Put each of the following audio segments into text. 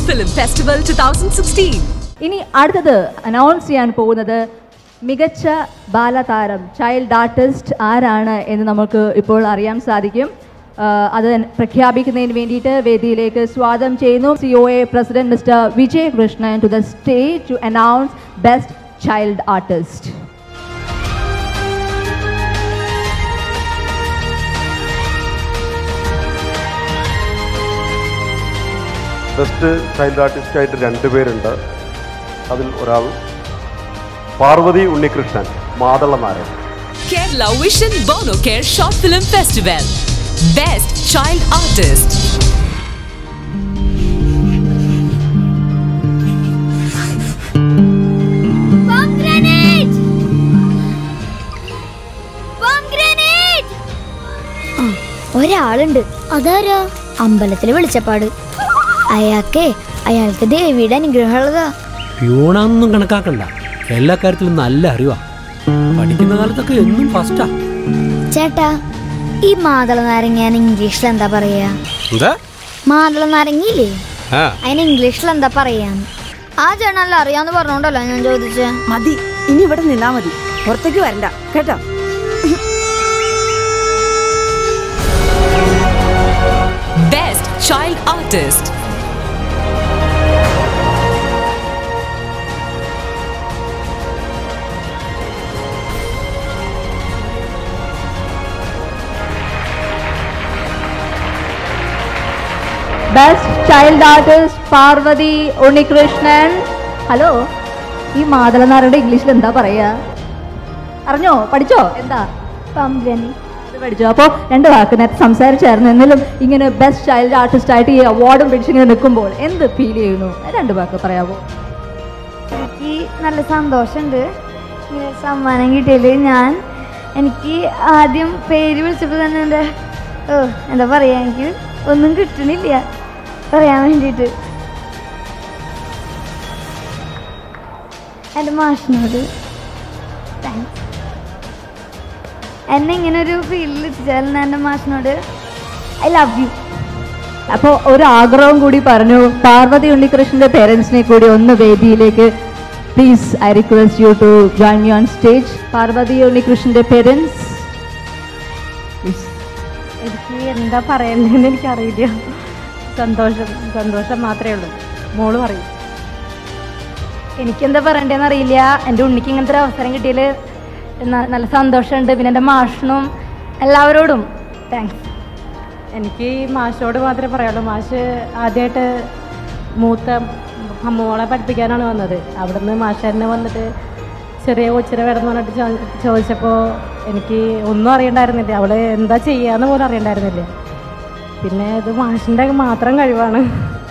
Film Festival 2016. ഇനി അടുത്തത് announce ചെയ്യാൻ പോകുന്നത് മികച്ച ബാലതാരം ചൈൽഡ് ആർട്ടിസ്റ്റ് ആരാണ് എന്ന് നമുക്ക് ഇപ്പോൾ അറിയാൻ സാധിക്കും ആഹ് അത് പ്രഖ്യാപിക്കുന്നതിന് വേണ്ടിയിട്ട് വേദിയിലേക്ക് സ്വാഗതം ചെയ്യുന്നു C O A president mister Vijay Krishnan to the stage to announce best child artist best child ആർട്ടിസ്റ്റായിട്ട് രണ്ടുപേരുണ്ട് അതിൽ ഒരാൾ പാർവതി ഉണ്ണികൃഷ്ണൻ മാതള Narayanan Kerala Vision Bono Care Short Film Festival. Best Child Artist. Pomegranate! Pomegranate! ഒരാളുണ്ട് അതാരാ അമ്പലത്തിലെ വെളിച്ചപ്പാട് അയാൾക്കേ അയാൾക്ക് ദേവിയുടെ അനുഗ്രഹമുള്ളതാ പ്യൂണാന്നൊന്നും കണക്കാക്കണ്ട എല്ലാ കാര്യത്തിലും നല്ല അറിവാ പഠിക്കുന്ന കാലത്തൊക്കെ എന്നും ഫസ്റ്റാ ചേട്ടാ ഈ മാതള നാരങ്ങ ഇംഗ്ലീഷിൽ എന്താ പറയാ എന്താ മാതള നാരങ്ങയില്ലേ ആ അതിന് ഇംഗ്ലീഷിൽ എന്താ പറയാന്ന് ആ ചേട്ടനല്ല അറിയാന്ന് പറഞ്ഞോണ്ടല്ലോ ഞാൻ ചോദിച്ചേ മതി ഇനി ഇവിടെ നിന്നാ മതി പുറത്തേക്ക് വരണ്ട കേട്ടോ Best Child Artist. Best child artist Parvathy Unnikrishnan hello ഈ മാതളനാരുടെ ഇംഗ്ലീഷിൽ എന്താ പറയാ അറിഞ്ഞോ പഠിച്ചോ എന്താ ഇത് പഠിച്ചോ അപ്പോൾ രണ്ട് വാക്ക് നേരത്തെ സംസാരിച്ചായിരുന്നു എന്നാലും ഇങ്ങനെ ബെസ്റ്റ് ചൈൽഡ് ആർട്ടിസ്റ്റ് ആയിട്ട് ഈ അവാർഡും പിടിച്ച് ഇങ്ങനെ നിൽക്കുമ്പോൾ എന്ത് ഫീൽ ചെയ്യുന്നു രണ്ട് വാക്ക് പറയാമോ എനിക്ക് നല്ല സന്തോഷമുണ്ട് ഇങ്ങനെ സമ്മാനം കിട്ടിയതിൽ ഞാൻ എനിക്ക് ആദ്യം പേര് വിളിച്ചപ്പോൾ തന്നെ എൻ്റെ ഓ എന്താ പറയുക എനിക്ക് ഒന്നും കിട്ടണില്ല പറയാൻ വേണ്ടിയിട്ട് എൻ്റെ മാഷിനോട് താങ്ക്സ് എന്നെ ഇങ്ങനെ ഒരു ഫീൽഡിൽ എത്തിച്ചാൽ എൻ്റെ മാഷിനോട് ഐ ലവ് യു അപ്പോൾ ഒരു ആഗ്രഹം കൂടി പറഞ്ഞു പാർവതി ഉണ്ണികൃഷ്ണന്റെ പേരൻസിനെ കൂടി ഒന്ന് വേദിയിലേക്ക് please I request you to join me on stage Parvathy ഉണ്ണികൃഷ്ണന്റെ പേരൻസ് എനിക്ക് എന്താ പറയണ്ടതെന്ന് എനിക്കറിയില്ല സന്തോഷം സന്തോഷം മാത്രമേ ഉള്ളൂ മോള് പറയും എനിക്കെന്താ പറയണ്ടതെന്ന് അറിയില്ല എൻ്റെ ഉണ്ണിക്ക് ഇങ്ങനത്തെ ഒരു അവസരം കിട്ടിയതിൽ നല്ല സന്തോഷമുണ്ട് പിന്നെ എൻ്റെ മാഷിനും എല്ലാവരോടും താങ്ക്സ് എനിക്ക് മാഷോട് മാത്രമേ പറയുള്ളൂ മാഷ് ആദ്യമായിട്ട് മൂത്ത മോളെ പഠിപ്പിക്കാനാണ് വന്നത് അവിടുന്ന് മാഷ് തന്നെ വന്നിട്ട് ചെറിയ കൊച്ചിനെ വേണമെന്ന് പറഞ്ഞിട്ട് ചോ- ചോദിച്ചപ്പോൾ എനിക്ക് ഒന്നും അറിയണ്ടായിരുന്നില്ല അവള് എന്താ ചെയ്യാന്ന് പോലും അറിയണ്ടായിരുന്നില്ല പിന്നെ ഇത് മാഷിൻ്റെ മാത്രം കഴിവാണ്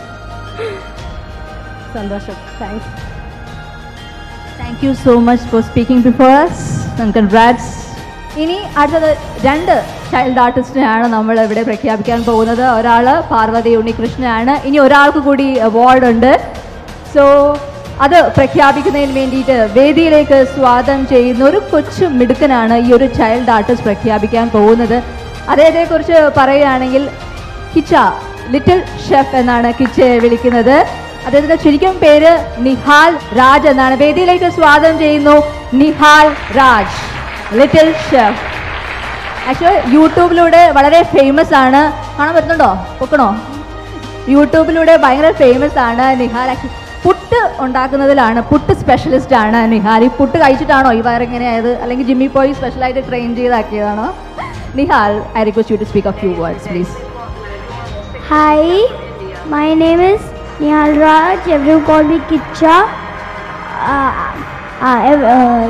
സന്തോഷം thanks thank you so much for speaking before us and congrats ഇനി അടുത്തത് രണ്ട് ചൈൽഡ് ആർട്ടിസ്റ്റിനെയാണ് നമ്മൾ ഇവിടെ പ്രഖ്യാപിക്കാൻ പോകുന്നത് ഒരാൾ പാർവതി ഉണ്ണികൃഷ്ണനാണ് ഇനി ഒരാൾക്ക് കൂടി അവാർഡ് ഉണ്ട് സോ അത് പ്രഖ്യാപിക്കുന്നതിന് വേണ്ടിയിട്ട് വേദിയിലേക്ക് സ്വാഗതം ചെയ്യുന്ന ഒരു കൊച്ചു മിടുക്കനാണ് ഈ ഒരു ചൈൽഡ് ആർട്ടിസ്റ്റ് പ്രഖ്യാപിക്കാൻ പോകുന്നത് അദ്ദേഹത്തെക്കുറിച്ച് പറയുകയാണെങ്കിൽ കിച്ച ലിറ്റിൽ ഷെഫ് എന്നാണ് കിച്ചയെ വിളിക്കുന്നത് അദ്ദേഹത്തിന്റെ ചുരുക്കം പേര് നിഹാൽ രാജ് എന്നാണ് വേദിയിലേക്ക് സ്വാഗതം ചെയ്യുന്നു Nihal Raj little chef actually യൂട്യൂബിലൂടെ വളരെ ഫേമസ് ആണ് കാണാൻ പറ്റുന്നുണ്ടോ പൊക്കണോ യൂട്യൂബിലൂടെ ഭയങ്കര ഫേമസ് ആണ് നിഹാൽ ആക്ച്വലി പുട്ട് ഉണ്ടാക്കുന്നതിലാണ് പുട്ട് സ്പെഷ്യലിസ്റ്റ് ആണ് നിഹാൽ ഈ പുട്ട് കഴിച്ചിട്ടാണോ ഈ വയറിങ്ങനെയായത് അല്ലെങ്കിൽ ജിമ്മിൽ പോയി സ്പെഷ്യലായിട്ട് ട്രെയിൻ ചെയ്താക്കിയതാണോ Nihal I request you to speak of few words please Hi, my name is Nihal Raj. Everyone call me Kicha. Uh, uh, ev- uh,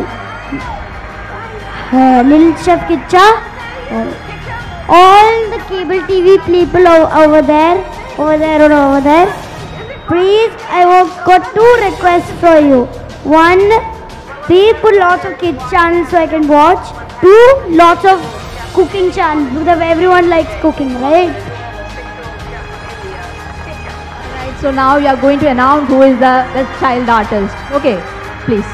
uh, Little Chef Kicha. Uh, all the cable TV people o- over there, over there or over there. Please, I have got two requests for you. One, please put lots of kids channels so I can watch. Two, lots of cooking channels because everyone likes cooking, right? Right, so now we are going to announce who is the best child artist. Okay, please.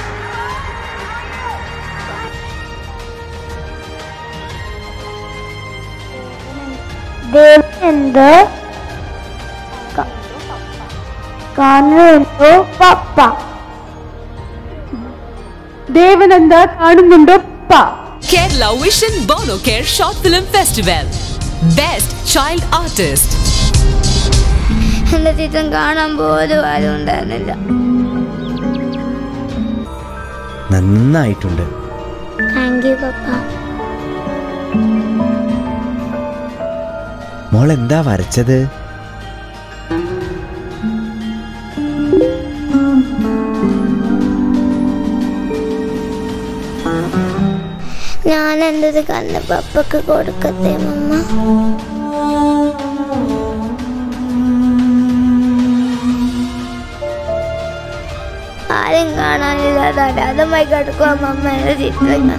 Devendra. കാണുന്നുണ്ടോ പപ്പ ദേവനന്ദ കാണുന്നുണ്ടോ പ Kerala Vision Bono Care Short Film Festival. Best Child Artist. എന്റെ ചിത്രം കാണാൻ പോലും ആരും ഉണ്ടായിരുന്നില്ല നന്നായിട്ടുണ്ട് താങ്ക് യു പപ്പ മോൾ എന്താ വരച്ചത് ഞാൻ എൻ്റെ ഇത് കണ്ണ് പപ്പക്ക് കൊടുക്കട്ടെ മമ്മ ആരും കാണാനില്ലാതെ അനാഥമായി കിടക്കുക മമ്മ എൻ്റെ ചിത്രങ്ങൾ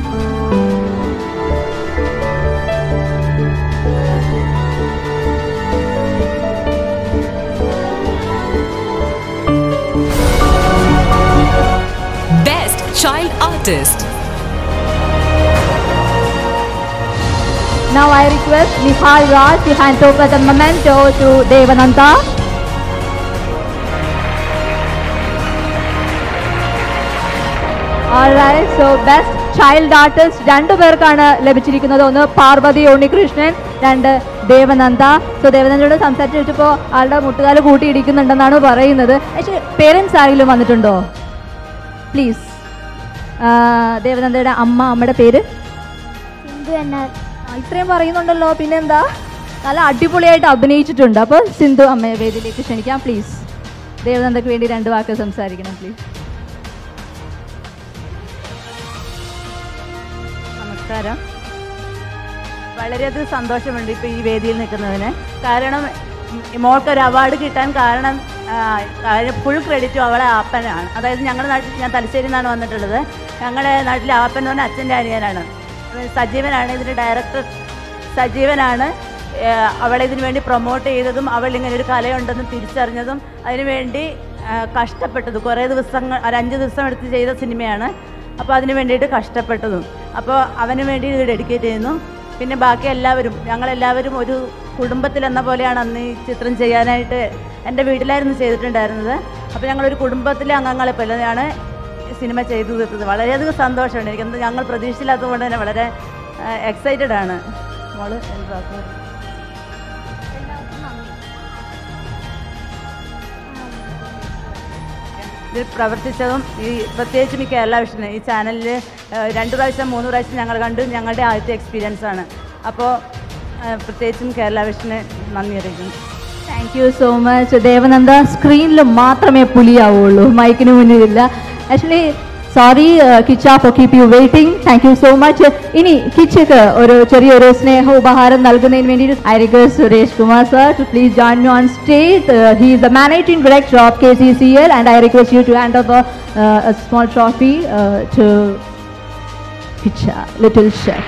Best Child Artist. Now I request Nihal Raj to hand over the memento to Devananda. Alright, so best child artist രണ്ടു പേർക്കാണ് ലഭിച്ചിരിക്കുന്നത് ഒന്ന് പാർവതി ഉണ്ണികൃഷ്ണൻ രണ്ട് ദേവനന്ദ സോ ദേവനന്ദയോട് സംസാരിച്ച് വെച്ചപ്പോൾ ആളുടെ മുട്ടുകാല് കൂട്ടിയിടിക്കുന്നുണ്ടെന്നാണ് പറയുന്നത് പക്ഷേ പേരൻസ് ആരെങ്കിലും വന്നിട്ടുണ്ടോ പ്ലീസ് ദേവനന്ദയുടെ അമ്മ അമ്മയുടെ പേര് സിന്ധു എന്നാ ആ, ഇത്രയും പറയുന്നുണ്ടല്ലോ പിന്നെന്താ നല്ല അടിപൊളിയായിട്ട് അഭിനയിച്ചിട്ടുണ്ട് അപ്പോൾ സിന്ധു അമ്മയെ വേദിയിലേക്ക് ക്ഷണിക്കാം പ്ലീസ് ദേവനന്ദക്ക് വേണ്ടി രണ്ട് വാക്ക് സംസാരിക്കണം പ്ലീസ് നമസ്കാരം വളരെയധികം സന്തോഷമുണ്ട് ഇപ്പോൾ ഈ വേദിയിൽ നിൽക്കുന്നതിന് കാരണം ഈ മോൾക്കൊരു അവാർഡ് കിട്ടാൻ കാരണം ഫുൾ ക്രെഡിറ്റും അവളെ ആപ്പനാണ് അതായത് ഞങ്ങളുടെ നാട്ടിൽ ഞാൻ തലശ്ശേരിയിൽ നിന്നാണ് വന്നിട്ടുള്ളത് ഞങ്ങളുടെ നാട്ടിലെ ആപ്പൻ എന്ന് പറഞ്ഞാൽ അച്ഛൻ്റെ അനിയനാണ് സജീവനാണ് ഇതിൻ്റെ ഡയറക്ടർ സജീവനാണ് ഏഹ് അവളെ ഇതിനു വേണ്ടി പ്രൊമോട്ട് ചെയ്തതും അവൾ ഇങ്ങനെ ഒരു കലയുണ്ടെന്ന് തിരിച്ചറിഞ്ഞതും അതിനുവേണ്ടി ഏഹ് കഷ്ടപ്പെട്ടത് കുറേ ദിവസങ്ങൾ ഒരു അഞ്ച് ദിവസം എടുത്ത് ചെയ്ത സിനിമയാണ് അപ്പോൾ അതിന് വേണ്ടിയിട്ട് കഷ്ടപ്പെട്ടതും അപ്പോൾ അവന് വേണ്ടി ഇത് ഡെഡിക്കേറ്റ് ചെയ്യുന്നു പിന്നെ ബാക്കി എല്ലാവരും ഞങ്ങളെല്ലാവരും ഒരു കുടുംബത്തിലെന്ന പോലെയാണ് അന്ന് ഈ ചിത്രം ചെയ്യാനായിട്ട് എൻ്റെ വീട്ടിലായിരുന്നു ചെയ്തിട്ടുണ്ടായിരുന്നത് അപ്പോൾ ഞങ്ങളൊരു കുടുംബത്തിലെ അംഗങ്ങളെ പോലെയാണ് ഈ സിനിമ ചെയ്തു തീർത്തത് വളരെയധികം സന്തോഷമുണ്ട് എനിക്ക് ഞങ്ങൾ പ്രതീക്ഷിച്ചില്ലാത്തത് കൊണ്ട് തന്നെ വളരെ എക്സൈറ്റഡ് ആണ് മോള് എന്താ ഇതിൽ പ്രവർത്തിച്ചതും ഈ പ്രത്യേകിച്ചും ഈ കേരള വിഷന് ഈ ചാനലിൽ രണ്ട് പ്രാവശ്യം മൂന്ന് പ്രാവശ്യം ഞങ്ങൾ കണ്ട് ഞങ്ങളുടെ ആദ്യത്തെ എക്സ്പീരിയൻസ് ആണ് അപ്പോൾ പ്രത്യേകിച്ചും കേരള വിഷന് നന്ദി അറിയിക്കുന്നു thank you so much Devananda സ്ക്രീനിൽ മാത്രമേ പുലിയാവുള്ളൂ മൈക്കിന് മുന്നിലില്ല actually sorry Kiccha for keep you waiting thank you so much ഇനി കിച്ചക്ക് ഒരു ചെറിയൊരു സ്നേഹ ഉപഹാരം നൽകുന്നതിന് വേണ്ടി I request Suresh Kumar sir to please join me on stage he is the managing director of K C C L and I request you to hand over a small trophy to Kiccha little chef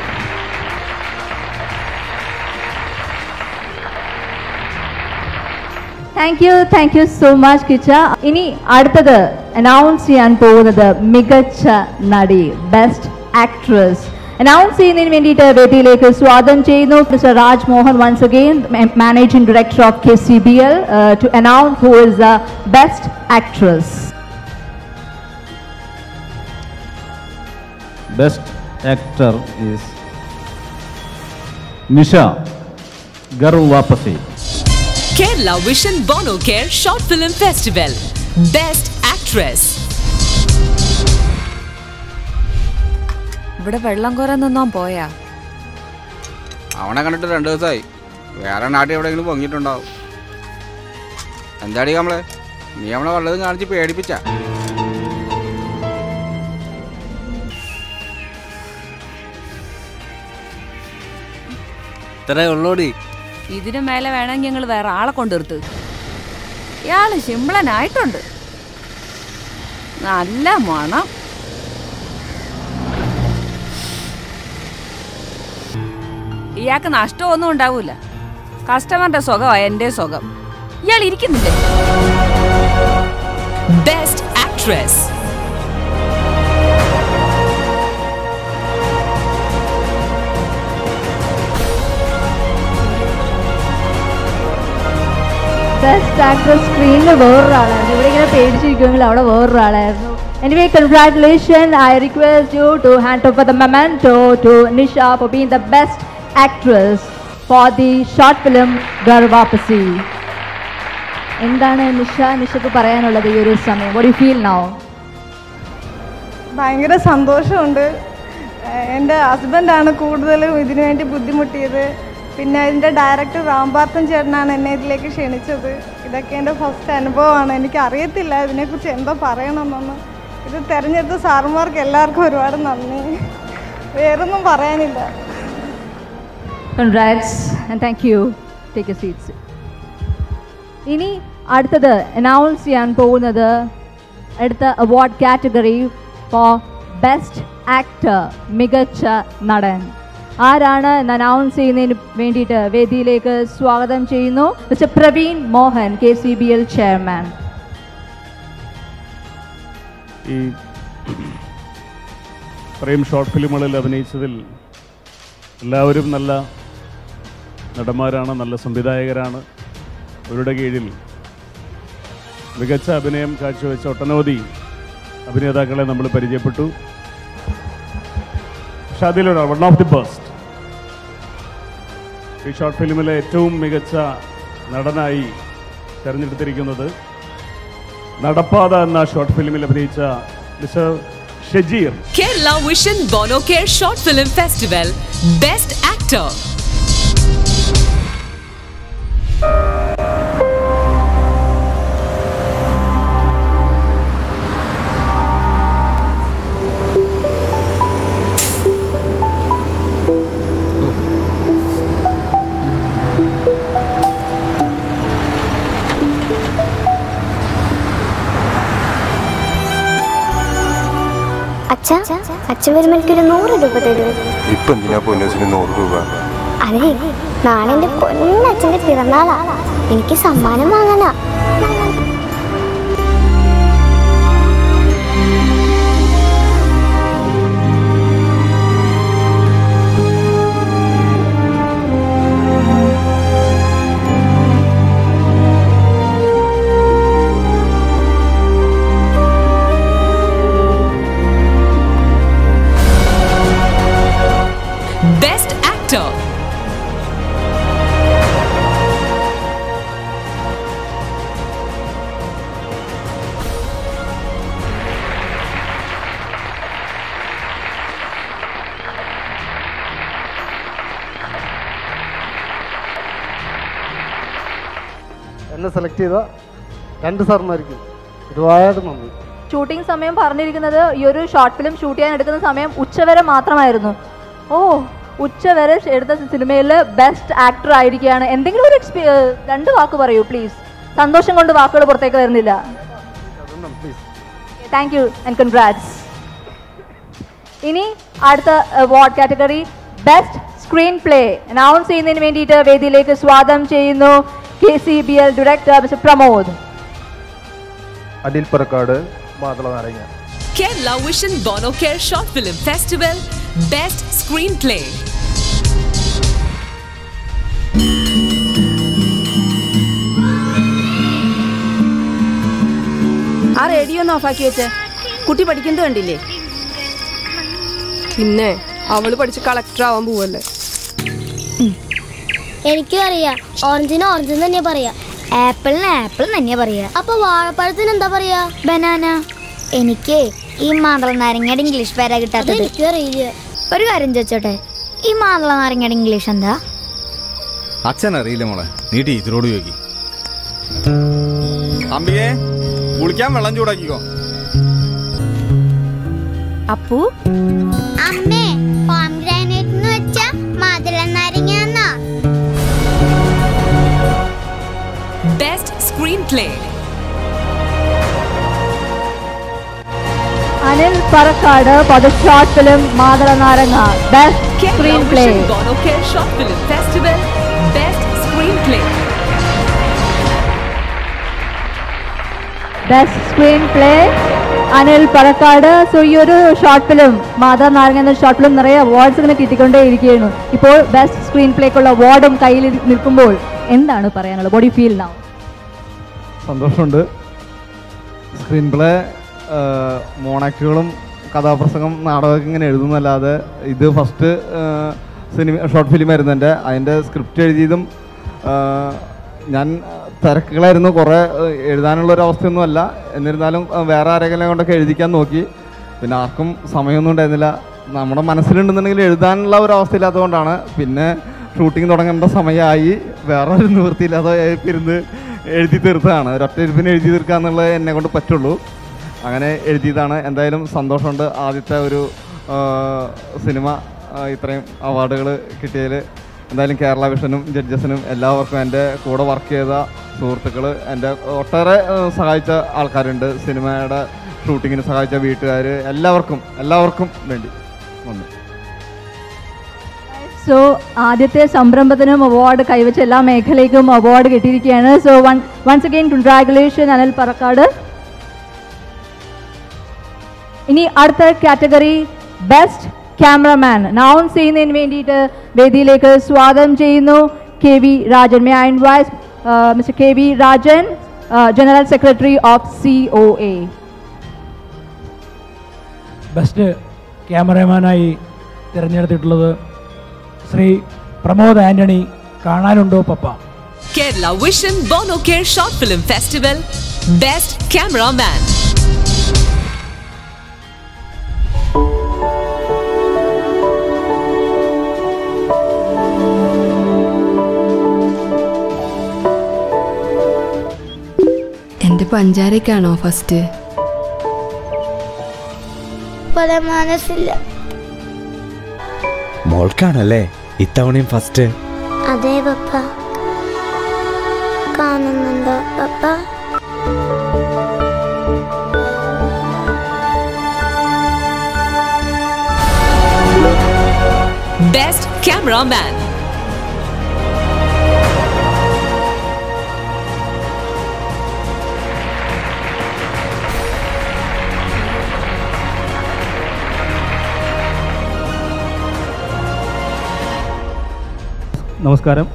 thank you thank you so much Kiccha ഇനി അടുത്തത് announce ചെയ്യാൻ പോകുന്നത് മികച്ച നടി best actress announce ചെയ്യുന്നതിന് വേണ്ടിയിട്ട് വേദിയിലേക്ക് സ്വാഗതം ചെയ്യുന്നു mister Raj Mohan once again managing director of K C B L to announce who is the best actress Best actor is Nisha Garwapasi. Kerala Vision Bono Care Short Film Festival. Best Actress. ഇവിടെ വെള്ളം കോരാൻ നിന്നോൻ പോയാ അവനെ കണ്ടിട്ട് രണ്ട് ദിവസമായി വേറെ നാട്ടിൽ എവിടെയെങ്കിലും പൊങ്ങിയിട്ടുണ്ടാവും എന്താടി നമ്മളെ നീ അവളെ വല്ലതും കാണിച്ച് പേടിപ്പിച്ച ഇത്രേ ഉള്ളോടി ഇതിനു മേലെ വേണമെങ്കിൽ ഞങ്ങൾ വേറെ ആളെ കൊണ്ടുവരുത്ത് ഇയാള് ശിംളനായിട്ടുണ്ട് നല്ല മണം ഇയാൾക്ക് നഷ്ടമൊന്നും ഉണ്ടാവൂല കസ്റ്റമറിന്റെ സുഖമാണ് എൻ്റെ സുഖം ഇയാൾ ഇരിക്കുന്നില്ലേ Best Actress. ബെസ്റ്റ് ആക്ട്രസ് സ്ക്രീനിൽ വേറൊരാളാണ് ഇവിടെ ഇങ്ങനെ പേടിച്ചിരിക്കുമെങ്കിൽ അവിടെ വേറൊരാളായിരുന്നു anyway congratulation I request you to hand off the memento to Nisha for being the best actress for the short film Gharwapasi എന്താണ് നിഷ നിഷക്ക് പറയാനുള്ളത് ഈ ഒരു സമയം വോട്ട് യു ഫീൽ നൗ ഭയങ്കര സന്തോഷമുണ്ട് ഏഹ് എൻ്റെ ഹസ്ബൻഡാണ് കൂടുതലും ഇതിനു വേണ്ടി ബുദ്ധിമുട്ടിയത് പിന്നെ അതിൻ്റെ ഡയറക്ടർ രാംപാർത്തൻ ചേട്ടനാണ് എന്നെ ഇതിലേക്ക് ക്ഷണിച്ചത് ഇതൊക്കെ എൻ്റെ ഫസ്റ്റ് അനുഭവമാണ് എനിക്ക് അറിയത്തില്ല ഇതിനെക്കുറിച്ച് എന്തോ പറയണമെന്നൊന്നും ഇത് തിരഞ്ഞെടുത്ത സാറുമാർക്ക് എല്ലാവർക്കും ഒരുപാട് നന്ദി വേറൊന്നും പറയാനില്ല congrats and thank you take a seats ഇനി അടുത്തത് അനൗൺസ് ചെയ്യാൻ പോകുന്നത് അടുത്ത award category for best actor മികച്ച നടൻ ആരാണ് എന്ന് അനൗൺസ് ചെയ്യുന്നതിന് വേണ്ടിയിട്ട് വേദിയിലേക്ക് സ്വാഗതം ചെയ്യുന്നു mister Praveen Mohan K C B L chairman ഈ ഇത്രയും ഷോർട്ട് ഫിലിമുകളിൽ അഭിനയിച്ചതിൽ എല്ലാവരും നല്ല നടന്മാരാണ് നല്ല സംവിധായകരാണ് അവരുടെ കീഴിൽ മികച്ച അഭിനയം കാഴ്ചവെച്ച ഒട്ടനവധി അഭിനേതാക്കളെ നമ്മൾ പരിചയപ്പെട്ടു പക്ഷെ അതിലൊരു വൺ ഓഫ് ദി ബെസ്റ്റ് ഈ ഷോർട്ട് ഫിലിമിലെ ഏറ്റവും മികച്ച നടനായി തിരഞ്ഞെടുത്തിരിക്കുന്നത് നടപ്പാത എന്ന ഷോർട്ട് ഫിലിമിൽ അഭിനയിച്ച mister Shajeer Kerala Vision Bono Care Short Film Festival Best Actor. അച്ഛ അച്ഛൻ വരുമ്പോൾ എനിക്കൊരു നൂറ് രൂപ തരൂ ഇപ്പൊ എന്തിനാ പൊന്നൂസിന് നൂറ് രൂപ അതെ നാളെ എന്റെ പൊന്നച്ഛന്റെ പിറന്നാളാ എനിക്ക് സമ്മാനം വാങ്ങാനാ Best Actor. എന്നെ സെലക്ട് ചെയ്ത രണ്ട് സാർമാർക്കും ഒരുപാട് നന്ദി ഷൂട്ടിംഗ് സമയം പറഞ്ഞിരിക്കുന്നത് ഈ ഒരു ഷോർട്ട് ഫിലിം ഷൂട്ട് ചെയ്യാൻ എടുക്കുന്ന സമയം ഉച്ചവരെ മാത്രമായിരുന്നു ഓ ഉച്ചവരെ എടുത്ത സിനിമയിൽ ബെസ്റ്റ് ആക്ടർ ആയിരിക്കുകയാണ് എന്തെങ്കിലും ഒരു എക്സ്പീ രണ്ട് വാക്ക് പറയൂ പ്ലീസ് സന്തോഷം കൊണ്ട് വാക്കുകൾ പുറത്തേക്ക് വരുന്നില്ല താങ്ക് യു ആൻഡ് കൺഗ്രാറ്റ്സ് ഇനി അടുത്ത award category best screenplay announce ചെയ്യുന്നതിന് വേണ്ടിയിട്ട് വേദിയിലേക്ക് സ്വാഗതം ചെയ്യുന്നു K C B L director mister Pramod Anil Parakkad Mathala Naranga Kerala Vision Bono Care Short Film Festival Best Screenplay. ആ റേഡിയോ ഒന്ന് ഓഫാക്കി വെച്ചേ കുട്ടി പഠിക്കുന്നത് കണ്ടില്ലേ പിന്നെ അവള് പഠിച്ച് കളക്ടർ ആവാൻ പോവല്ലേ എനിക്കും അറിയാം ഓറഞ്ചിന് ഓറഞ്ച് തന്നെ പറയാ ആപ്പിളിന് ആപ്പിൾ തന്നെ പറയാ അപ്പൊ വാഴപ്പഴത്തിന് എന്താ പറയാ ബനാന എനിക്ക് ഈ മാതള നാരങ്ങയുടെ ഇംഗ്ലീഷ് പേരാ കിട്ടാത്തത് എനിക്കും അറിയില്ല ഒരു കാര്യം ചോദിച്ചോട്ടെ ഈ മാതള നാരങ്ങയുടെ ഇംഗ്ലീഷ് എന്താ അച്ഛൻ അറിയില്ല മോളെ നീ ടീച്ചറോട് ചോദിക്കി അമ്പികേ കുളിക്കാൻ വെള്ളം ചൂടാക്കിക്കോ അപ്പു അമ്മേ പോംഗ്രാനൈറ്റ് എന്ന് വെച്ചാ മാതള Naranga Best Screenplay. Anil Parakkad for the short film Mathala Naranga best Kerala screenplay Vision Bono Care Short Film Festival Best Screenplay. Best screenplay Anil Parakkad so ഈ ഒരു ഷോർട്ട് ഫിലിം മാതാ നാരങ്ങ എന്ന ഷോർട്ട് ഫിലിം നിറയെ അവാർഡ്സ് ഇങ്ങനെ കിട്ടിക്കൊണ്ടേ ഇരിക്കുകയാണ് ഇപ്പോൾ ബെസ്റ്റ് സ്ക്രീൻ പ്ലേക്കുള്ള അവാർഡും കയ്യിൽ നിൽക്കുമ്പോൾ എന്താണ് പറയാനുള്ളത് ബോഡി ഫീൽ നൗ സന്തോഷമുണ്ട് സ്ക്രീൻ പ്ലേ മോണാക്റ്റുകളും കഥാപ്രസംഗം നാടകമൊക്കെ ഇങ്ങനെ എഴുതുന്നല്ലാതെ ഇത് ഫസ്റ്റ് സിനിമ ഷോർട്ട് ഫിലിം ആയിരുന്നു എൻ്റെ അതിൻ്റെ സ്ക്രിപ്റ്റ് എഴുതിയതും ആ, ഞാൻ തിരക്കുകളായിരുന്നു കുറേ ആ, എഴുതാനുള്ളൊരു അവസ്ഥയൊന്നുമല്ല എന്നിരുന്നാലും ആ, വേറെ ആരെങ്കിലും കൊണ്ടൊക്കെ എഴുതിക്കാൻ നോക്കി പിന്നെ ആർക്കും സമയമൊന്നും ഉണ്ടായിരുന്നില്ല നമ്മുടെ മനസ്സിലുണ്ടെന്നുണ്ടെങ്കിൽ എഴുതാനുള്ള ഒരു അവസ്ഥയില്ലാത്തതുകൊണ്ടാണ് പിന്നെ ഷൂട്ടിംഗ് തുടങ്ങേണ്ട സമയമായി വേറെ ഒരു നിവൃത്തിയില്ലാതെ ഇരുന്ന് എഴുതി തീർത്തതാണ് ഒരൊറ്റ ഇരുപ്പിന് എഴുതി തീർക്കുക എന്നുള്ളത് എന്നെ കൊണ്ട് പറ്റുള്ളൂ അങ്ങനെ എഴുതിയതാണ് എന്തായാലും സന്തോഷമുണ്ട് ആദ്യത്തെ ഒരു ആ, സിനിമ ആ, ഇത്രയും അവാർഡുകൾ കിട്ടിയതിൽ എന്തായാലും കേരള വിഷനും ജഡ്ജസിനും എല്ലാവർക്കും എൻ്റെ കൂടെ വർക്ക് ചെയ്ത സുഹൃത്തുക്കൾ എൻ്റെ ഒട്ടേറെ ആ, സഹായിച്ച ആൾക്കാരുണ്ട് സിനിമയുടെ ഷൂട്ടിങ്ങിന് സഹായിച്ച വീട്ടുകാർ എല്ലാവർക്കും എല്ലാവർക്കും വേണ്ടി നന്ദി സോ ആദ്യത്തെ സംരംഭത്തിനും അവാർഡ് കൈവച്ച എല്ലാ മേഖലയ്ക്കും അവാർഡ് കിട്ടിയിരിക്കുകയാണ് so one once again congratulation Anil Parakkad ഇനി അടുത്ത കാറ്റഗറി ബെസ്റ്റ് ക്യാമറമാൻ അനൗൺസ് ചെയ്യുന്നതിന് വേണ്ടിയിട്ട് വേദിയിലേക്ക് സ്വാഗതം ചെയ്യുന്നു K V Rajan may I invite mister K V Rajan general secretary of C O A best ക്യാമറമാനായി തിരഞ്ഞെടുത്തിട്ടുള്ളത് ശ്രീ പ്രമോദ് ആന്റണി കാണാനുണ്ടോ പപ്പ Kerala Vision Bono Care Short Film Festival Best Cameraman. എൻ്റെ പഞ്ചാരക്കാണോ ഫസ്റ്റ് പറയാൻ മനസ്സില്ല മോൾക്കാണല്ലേ ഇത്തവണയും ഫസ്റ്റ് അതെ പപ്പ കാണുന്നുണ്ടോ പപ്പ Best Cameraman. നമസ്കാരം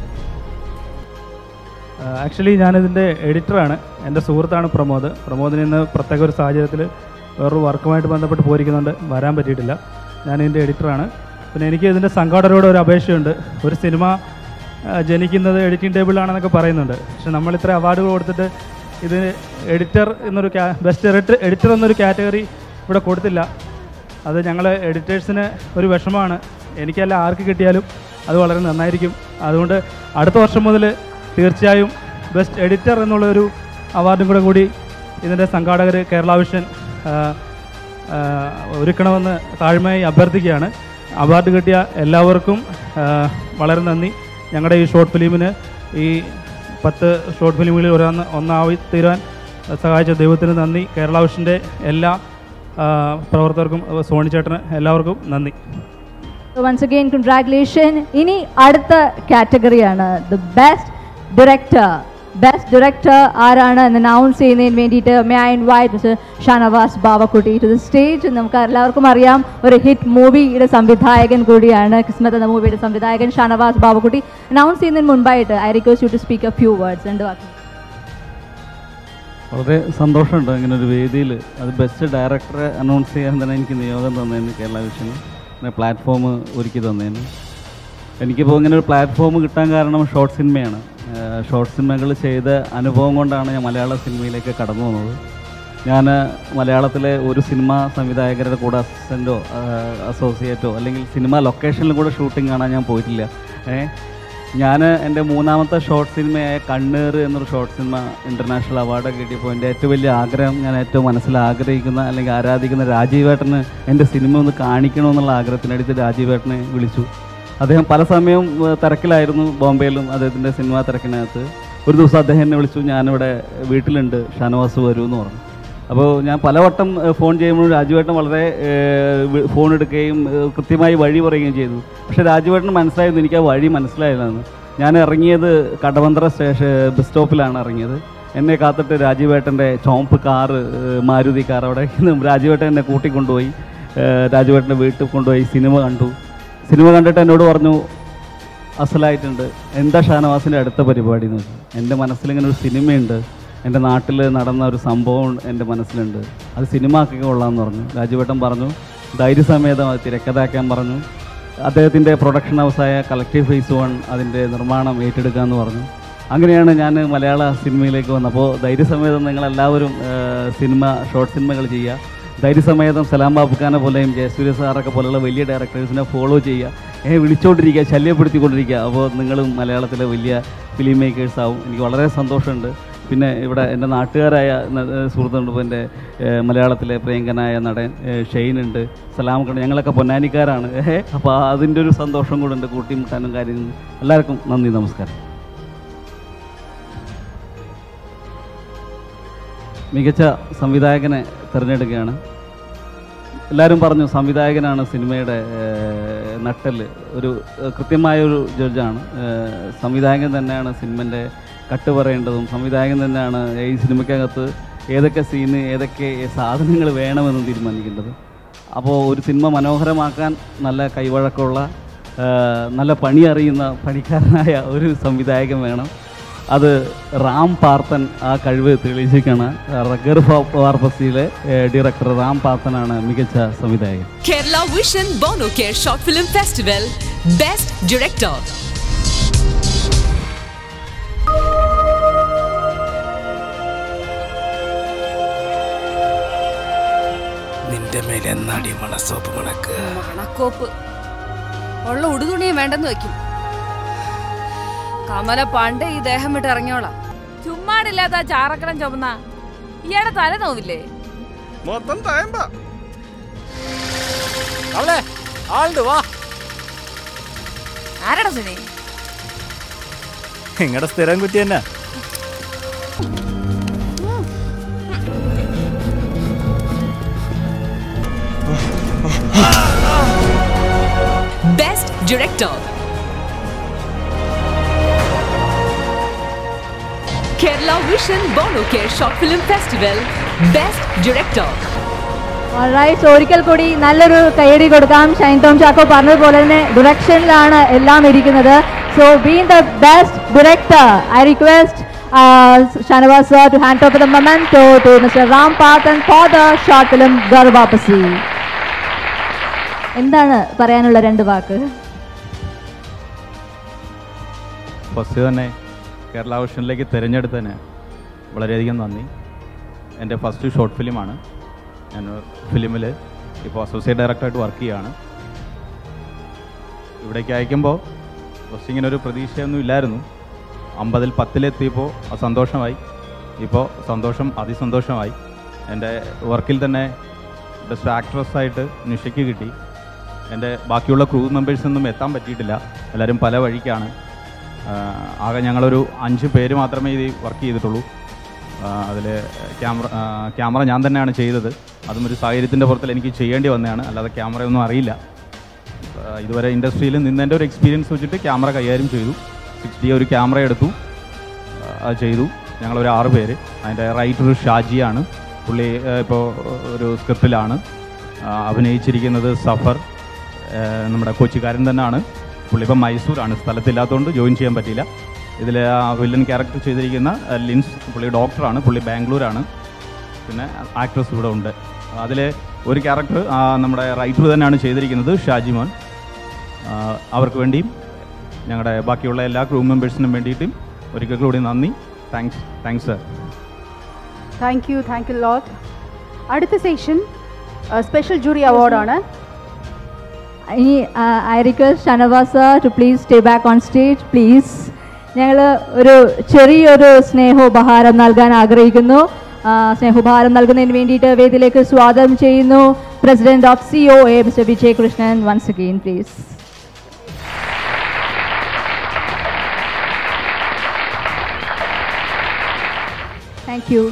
ആക്ച്വലി ഞാനിതിൻ്റെ എഡിറ്ററാണ് എൻ്റെ സുഹൃത്താണ് പ്രമോദ് പ്രമോദിന് ഇന്ന് പ്രത്യേക ഒരു സാഹചര്യത്തിൽ വേറൊരു വർക്കുമായിട്ട് ബന്ധപ്പെട്ട് പോയിരിക്കുന്നുണ്ട് വരാൻ പറ്റിയിട്ടില്ല ഞാനിതിൻ്റെ എഡിറ്ററാണ് പിന്നെ എനിക്ക് ഇതിൻ്റെ സംഘാടകരോട് ഒരു അപേക്ഷയുണ്ട് ഒരു സിനിമ ആ, ജനിക്കുന്നത് എഡിറ്റിംഗ് ടേബിളിലാണെന്നൊക്കെ പറയുന്നുണ്ട് പക്ഷെ നമ്മൾ ഇത്ര അവാർഡുകൾ കൊടുത്തിട്ട് ഇത് എഡിറ്റർ എന്നൊരു ക്യാ ബെസ്റ്റ് എഡിറ്റർ എഡിറ്റർ എന്നൊരു കാറ്റഗറി ഇവിടെ കൊടുത്തില്ല അത് ഞങ്ങൾ എഡിറ്റേഴ്സിന് ഒരു വിഷമമാണ് എനിക്കല്ല ആർക്ക് കിട്ടിയാലും അത് വളരെ നന്നായിരിക്കും അതുകൊണ്ട് അടുത്ത വർഷം മുതൽ തീർച്ചയായും ബെസ്റ്റ് എഡിറ്റർ എന്നുള്ളൊരു അവാർഡും കൂടെ കൂടി ഇതിൻ്റെ സംഘാടകർ കേരള വിഷൻ ആ, ആ, ഒരുക്കണമെന്ന് താഴ്മയായി അഭ്യർത്ഥിക്കുകയാണ് അവാർഡ് കിട്ടിയ എല്ലാവർക്കും ആ, വളരെ നന്ദി ഞങ്ങളുടെ ഈ ഷോർട്ട് ഫിലിമിന് ഈ പത്ത് ഷോർട്ട് ഫിലിമുകളിൽ ഒരാന്ന് ഒന്നായി തീരാൻ സഹായിച്ച ദൈവത്തിന് നന്ദി കേരള വിഷൻ്റെ എല്ലാ ആ, പ്രവർത്തകർക്കും സോണി ചേട്ടന് എല്ലാവർക്കും നന്ദി വൺസ് അഗെയിൻ കൺഗ്രാറ്റുലേഷൻ ഇനി അടുത്ത കാറ്റഗറിയാണ് the best director best director ആരാണ് എന്ന് അനൗൺസ് ചെയ്യുന്നതിന് വേണ്ടിയിട്ട് may I invite mister Shanavas Bavakkutty to the stage നമുക്ക് എല്ലാവർക്കും അറിയാം ഒരു ഹിറ്റ് മൂവിയുടെ സംവിധായകൻ കൂടിയാണ് കിസ്മത്ത് എന്ന മൂവിയുടെ സംവിധായകൻ ഷാനവാസ് ബാവക്കുട്ടി അനൗൺസ് ചെയ്യുന്നതിന് മുൻപായിട്ട് I request you to speak a few words രണ്ട് വാക്ക് വളരെ സന്തോഷമുണ്ട് ഇങ്ങനെ ഒരു വേദിയിൽ അത് ബെസ്റ്റ് ഡയറക്ടറെ അനൗൺസ് ചെയ്യാൻ തന്നെ എനിക്ക് നിയോഗം തന്നതിന് കേരള വിഷന് പിന്നെ പ്ലാറ്റ്ഫോം ഒരുക്കി തന്നതിന് എനിക്കിപ്പോൾ ഇങ്ങനെ ഒരു പ്ലാറ്റ്ഫോം കിട്ടാൻ കാരണം ഷോർട്ട് സിനിമയാണ് ഷോർട്ട് സിനിമകൾ ചെയ്ത അനുഭവം കൊണ്ടാണ് ഞാൻ മലയാള സിനിമയിലേക്ക് കടന്നു വന്നത് ഞാൻ മലയാളത്തിലെ ഒരു സിനിമ സംവിധായകരുടെ കൂടെ അസിസ്റ്റൻറ്റോ അസോസിയേറ്റോ അല്ലെങ്കിൽ സിനിമ ലൊക്കേഷനിലും കൂടെ ഷൂട്ടിംഗ് കാണാൻ ഞാൻ പോയിട്ടില്ല ഏഹ് ഞാൻ എൻ്റെ മൂന്നാമത്തെ ഷോർട്ട് സിനിമയായ കണ്ണീർ എന്നൊരു ഷോർട്ട് സിനിമ ഇൻ്റർനാഷണൽ അവാർഡ് കിട്ടിയപ്പോൾ എൻ്റെ ഏറ്റവും വലിയ ആഗ്രഹം ഞാൻ ഏറ്റവും മനസ്സിൽ ആഗ്രഹിക്കുന്ന അല്ലെങ്കിൽ ആരാധിക്കുന്ന രാജീവേട്ടന് എൻ്റെ സിനിമ ഒന്ന് കാണിക്കണമെന്നുള്ള ആഗ്രഹത്തിനടുത്ത് രാജീവേട്ടനെ വിളിച്ചു അദ്ദേഹം പല സമയവും ഏഹ്, തിരക്കിലായിരുന്നു ബോംബെയിലും അദ്ദേഹത്തിൻ്റെ സിനിമാ തിരക്കിനകത്ത് ഒരു ദിവസം അദ്ദേഹം എന്നെ വിളിച്ചു ഞാനിവിടെ വീട്ടിലുണ്ട് ഷാനവാസ് വരൂ എന്ന് പറഞ്ഞു അപ്പോൾ ഞാൻ പലവട്ടം ഏഹ്, ഫോൺ ചെയ്യുമ്പോൾ രാജുവേട്ടൻ വളരെ ഏഹ്, വി- ഫോൺ എടുക്കുകയും ഏഹ്, കൃത്യമായി വഴി പറയുകയും ചെയ്തു പക്ഷേ രാജുവേട്ടന് മനസ്സിലായിരുന്നു എനിക്ക് ആ വഴി മനസ്സിലായില്ലെന്ന് ഞാൻ ഇറങ്ങിയത് കടവന്ത്ര സ്റ്റേഷൻ ബസ് സ്റ്റോപ്പിലാണ് ഇറങ്ങിയത് എന്നെ കാത്തിട്ട് രാജീവേട്ടൻ്റെ ചോമ്പ് കാറ് ഏഹ്, മാരുതി കാർ അവിടെ നിന്ന് രാജീവേട്ടൻ എന്നെ കൂട്ടിക്കൊണ്ടുപോയി ഏഹ്, രാജുവേട്ടൻ്റെ വീട്ടിൽ കൊണ്ടുപോയി സിനിമ കണ്ടു സിനിമ കണ്ടിട്ട് എന്നോട് പറഞ്ഞു അസലായിട്ടുണ്ട് എന്താ ഷാനവാസിൻ്റെ അടുത്ത പരിപാടി എന്ന് വെച്ചു എൻ്റെ മനസ്സിലിങ്ങനെ ഒരു സിനിമയുണ്ട് എൻ്റെ നാട്ടിൽ നടന്ന ഒരു സംഭവം എൻ്റെ മനസ്സിലുണ്ട് അത് സിനിമ ആക്കി കൊള്ളാമെന്ന് പറഞ്ഞു രാജുവേട്ടൻ പറഞ്ഞു ധൈര്യസമേതം അത് തിരക്കഥാക്കാൻ പറഞ്ഞു അദ്ദേഹത്തിൻ്റെ പ്രൊഡക്ഷൻ ഹൗസായ കളക്റ്റീവ് ഫേസ് വൺ അതിൻ്റെ നിർമ്മാണം ഏറ്റെടുക്കാമെന്ന് പറഞ്ഞു അങ്ങനെയാണ് ഞാൻ മലയാള സിനിമയിലേക്ക് വന്നപ്പോൾ ധൈര്യസമേതം നിങ്ങളെല്ലാവരും ആ, സിനിമ ഷോർട്ട് സിനിമകൾ ചെയ്യുക ധൈര്യസമേതം സലാം ബാബുഖാനെ പോലെയും ജയസൂര്യ സാറൊക്കെ പോലെയുള്ള വലിയ ഡയറക്ടേഴ്സിനെ ഫോളോ ചെയ്യുക ഏ വിളിച്ചുകൊണ്ടിരിക്കുക ശല്യപ്പെടുത്തിക്കൊണ്ടിരിക്കുക അപ്പോൾ നിങ്ങളും മലയാളത്തിലെ വലിയ ഫിലിം മേക്കേഴ്സ് ആവും എനിക്ക് വളരെ സന്തോഷമുണ്ട് പിന്നെ ഇവിടെ എൻ്റെ നാട്ടുകാരായ ന- ഏ, സുഹൃത്തുണ്ട് ഇപ്പോൾ എൻ്റെ ഏ, മലയാളത്തിലെ പ്രിയങ്കനായ നടൻ ഏ, ഷെയ്ൻ ഉണ്ട് സലാം കണ്ട് ഞങ്ങളൊക്കെ പൊന്നാനിക്കാരാണ് ഏഹ് അപ്പോൾ അതിൻ്റെ ഒരു സന്തോഷം കൂടെ ഉണ്ട് കൂട്ടിമുട്ടാനും കാര്യങ്ങളും എല്ലാവർക്കും നന്ദി നമസ്കാരം മികച്ച സംവിധായകനെ തിരഞ്ഞെടുക്കുകയാണ് എല്ലാവരും പറഞ്ഞു സംവിധായകനാണ് സിനിമയുടെ ഏഹ്, നട്ടെല്ല് ഒരു ഏഹ്, കൃത്യമായ ഒരു ജഡ്ജാണ് ഏഹ്, സംവിധായകൻ തന്നെയാണ് സിനിമൻ്റെ കട്ട് പറയേണ്ടതും സംവിധായകൻ തന്നെയാണ് ഈ സിനിമയ്ക്കകത്ത് ഏതൊക്കെ സീന് ഏതൊക്കെ സാധനങ്ങൾ വേണമെന്ന് തീരുമാനിക്കേണ്ടത് അപ്പോൾ ഒരു സിനിമ മനോഹരമാക്കാൻ നല്ല കൈവഴക്കമുള്ള ഏഹ്, നല്ല പണി അറിയുന്ന പണിക്കാരനായ ഒരു സംവിധായകൻ വേണം അത് റാം പാർത്തൻ ആ കഴിവ് തെളിയിച്ചിരിക്കുകയാണ് റഗർ വാർപ്പസിയിലെ ഡയറക്ടർ റാം പാർത്തനാണ് മികച്ച സംവിധായകൻ Kerala Vision Bono Care Short Film Festival Best Director. നിന്റെ മേലെ എന്നാടി മണസോപ്പ് മണക്ക് മണക്കോപ്പ് ഉള്ള ഉടുതുണിയും വേണ്ടെന്ന് വെക്കും കമല പണ്ട് ഈ ദേഹം വിട്ട് ഇറങ്ങിയോളാം ചുമ്മാടില്ലാത്ത ആ ചാറക്കടം ചുമന്ന ഇയാടെ തല നോവില്ലേ മൊത്തം തയമ്പ അവളെ ആളുണ്ട് വാ ആരടാ സുനി നിങ്ങളുടെ സ്ഥിരം കുറ്റി തന്നെ Best Director. Kerala Vision Bono Care Short Film Festival Best Director. Right ഒരിക്കൽ കൂടി നല്ലൊരു കൈയടി കൊടുക്കാം ഷൈൻ ടോം ചാക്കോ പറഞ്ഞതുപോലെ തന്നെ ഡിറക്ഷനിലാണ് എല്ലാം ഇരിക്കുന്നത് so been the best director I request Shanavas sir to hand off the memento to mister Ram Pathan for the short film Gharwapasi എന്താണ് പറയാനുള്ള രണ്ട് വാക്ക് ഫസ്റ്റ് തന്നെ കേരള ഓഷനിലേക്ക് തിരഞ്ഞെടുത്തതിന് വളരെയധികം നന്ദി എൻ്റെ ഫസ്റ്റ് ഷോർട്ട് ഫിലിമാണ് ഞാൻ ഫിലിമിൽ ഇപ്പോൾ അസോസിയേറ്റ് ഡയറക്ടറായിട്ട് വർക്ക് ചെയ്യുകയാണ് ഇവിടേക്ക് അയക്കുമ്പോൾ ഫസ്റ്റ് ഇങ്ങനെ ഒരു പ്രതീക്ഷയൊന്നും ഇല്ലായിരുന്നു അമ്പതിൽ പത്തിലെത്തിയപ്പോൾ ആ സന്തോഷമായി ഇപ്പോൾ സന്തോഷം അതിസന്തോഷമായി എൻ്റെ വർക്കിൽ തന്നെ ബെസ്റ്റ് ആക്ട്രസ് ആയിട്ട് നിഷയ്ക്ക് കിട്ടി എൻ്റെ ബാക്കിയുള്ള ക്രൂ മെമ്പേഴ്സൊന്നും എത്താൻ പറ്റിയിട്ടില്ല എല്ലാവരും പല വഴിക്കാണ് ആഹ് ആകെ ഞങ്ങളൊരു അഞ്ച് പേര് മാത്രമേ ഇത് വർക്ക് ചെയ്തിട്ടുള്ളൂ അതിൽ ക്യാമറ ക്യാമറ ഞാൻ തന്നെയാണ് ചെയ്തത് അതും ഒരു സാഹചര്യത്തിൻ്റെ പുറത്തിൽ എനിക്ക് ചെയ്യേണ്ടി വന്നതാണ് അല്ലാതെ ക്യാമറയൊന്നും അറിയില്ല ആഹ് ഇതുവരെ ഇൻഡസ്ട്രിയിൽ നിന്നതിൻ്റെ ഒരു എക്സ്പീരിയൻസ് വെച്ചിട്ട് ക്യാമറ കൈകാര്യം ചെയ്തു സിക്സ് ഡി ഒരു ക്യാമറ എടുത്തു ആഹ് അത് ചെയ്തു ഞങ്ങളൊരു ആറ് പേര് അതിൻ്റെ റൈറ്റർ ഷാജിയാണ് പുള്ളി ഇപ്പോൾ ഒരു സ്ക്രിപ്റ്റിലാണ് ആഹ് അഭിനയിച്ചിരിക്കുന്നത് സഫർ ആഹ് നമ്മുടെ കൊച്ചിക്കാരൻ തന്നെയാണ് പുള്ളി ഇപ്പം മൈസൂരാണ് സ്ഥലത്തില്ലാത്തതുകൊണ്ട് ജോയിൻ ചെയ്യാൻ പറ്റിയില്ല ഇതിൽ ആ വില്ലൻ ക്യാരക്ടർ ചെയ്തിരിക്കുന്ന ആ, ലിൻസ് പുള്ളി ഡോക്ടറാണ് പുള്ളി ബാംഗ്ലൂരാണ് പിന്നെ ആക്ട്രസ് ഇവിടെ ഉണ്ട് അതിൽ ഒരു ക്യാരക്ടർ നമ്മുടെ റൈറ്റർ തന്നെയാണ് ചെയ്തിരിക്കുന്നത് ഷാജിമോൻ ആ, അവർക്ക് വേണ്ടിയും ഞങ്ങളുടെ ബാക്കിയുള്ള എല്ലാ ക്രൂ മെമ്പേഴ്സിനും വേണ്ടിയിട്ടും ഒരിക്കൽ കൂടി നന്ദി thanks thanks sir thank you thank you lot അടുത്ത സെക്ഷൻ സ്പെഷ്യൽ ജൂറി അവാർഡാണ് ഇനി I request Shanavas to please stay back on stage please ഞങ്ങൾ ഒരു ചെറിയൊരു സ്നേഹോപഹാരം നൽകാൻ ആഗ്രഹിക്കുന്നു ആ, സ്നേഹോപഹാരം നൽകുന്നതിന് വേണ്ടിയിട്ട് വേദിയിലേക്ക് സ്വാഗതം ചെയ്യുന്നു president of C O A mister Vijay Krishnan once again please thank you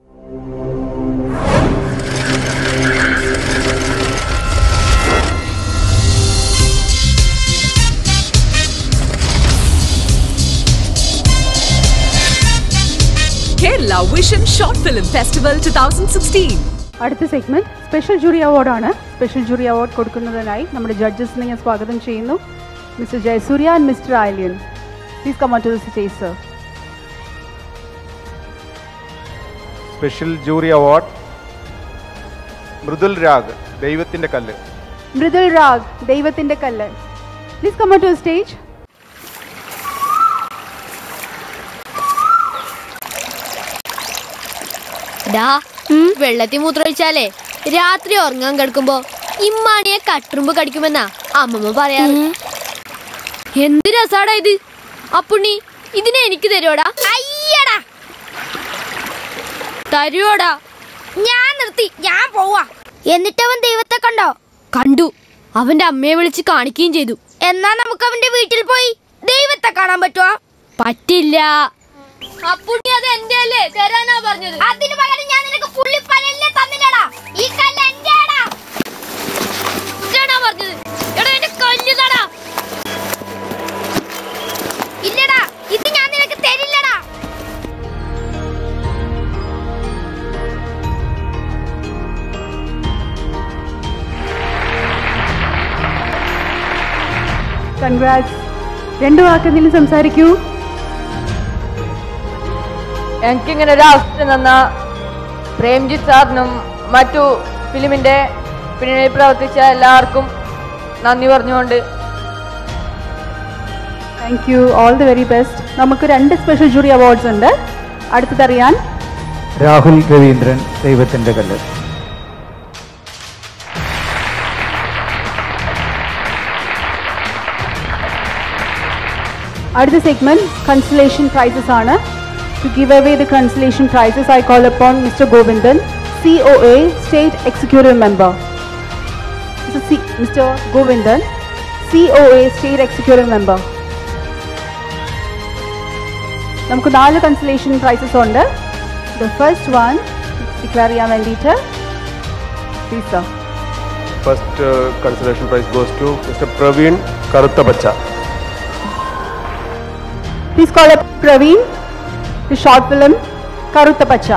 Kerala Vision Short Film Festival 2016. അടുത്ത സെഗ്മെന്റ് സ്പെഷ്യൽ ജൂറി അവാർഡാണ് സ്പെഷ്യൽ ജൂറി അവാർഡ് കൊടുക്കുന്നതിനായി നമ്മുടെ ജഡ്ജസിനെ ഞാൻ സ്വാഗതം ചെയ്യുന്നു mister Jayasurya and mister Ayilyan please come on to the stage sir special jury award Mridul Rag ദൈവത്തിൻ്റെ കല്ല് മൃദുൽ രാഗ് ദൈവത്തിന്റെ കല്ല് പ്ലീസ് കം ടു സ്റ്റേജ് ഡാ വെള്ളത്തിൽ മൂത്രമൊഴിച്ചാലേ രാത്രി ഉറങ്ങാൻ കിടക്കുമ്പോ ഇമ്മാണിയെ കട്ടുറുമ്പ് കടിക്കുമെന്നാ അമ്മമ്മ പറയാറ് എന്ത് രസാടാ ഇത് അപ്പുണ്ണി ഇതിനെ എനിക്ക് തരുവോടാ അയ്യടാ തരുവോടാ ഞാൻ നിർത്തി ഞാൻ പോവാ എന്നിട്ട് അവൻ ദൈവത്തെ കണ്ടോ കണ്ടു അവന്റെ അമ്മയെ വിളിച്ച് കാണിക്കുകയും ചെയ്തു എന്നാ നമുക്ക് അവന്റെ വീട്ടിൽ പോയി ദൈവത്തെ കാണാൻ പറ്റുമോ പറ്റില്ല അപ്പുണ്ണി അത് എന്റെ അല്ലേ തരാനാ പറഞ്ഞത് അതിന് പകരം ഞാൻ നിനക്ക് പുള്ളിപ്പലല്ലേ തന്നില്ലടാ ഈ കല്ല് എന്റെയാടാ ഇതാണാ പറഞ്ഞത് എടാ എന്റെ കല്ല് തടാ ഇല്ലടാ ഇത് ഞാൻ നിനക്ക് തരില്ലടാ കൺഗ്രാറ്റ്സ് രണ്ടു വാക്കെന്തെങ്കിലും സംസാരിക്കൂ എനിക്കിങ്ങനെ ഒരു അവസരം തന്ന പ്രേംജിത്ത് സാറിനും മറ്റു ഫിലിമിൻ്റെ പിന്നണിയിൽ പ്രവർത്തിച്ച എല്ലാവർക്കും നന്ദി പറഞ്ഞുകൊണ്ട് thank you all the very best നമുക്ക് രണ്ട് സ്പെഷ്യൽ ജൂറി അവാർഡ്സ് ഉണ്ട് അടുത്തതറിയാൻ രാഹുൽ രവീന്ദ്രൻ ദൈവത്തിൻ്റെ കല്ല് അടുത്ത സെഗ്മെന്റ് കൺസലേഷൻ പ്രൈസസ് ആണ് to give away the consolation prizes I call upon mister Govindan C O A state executive member mister Govindan C O A state executive member നമുക്ക് നാല് consolation prizes ഉണ്ട് the first one declare ചെയ്യാൻ വേണ്ടിയിട്ട് please sir first consolation prize goes to mister Praveen Karutha Pacha Please call up Praveen, the short film Karutta Pacha.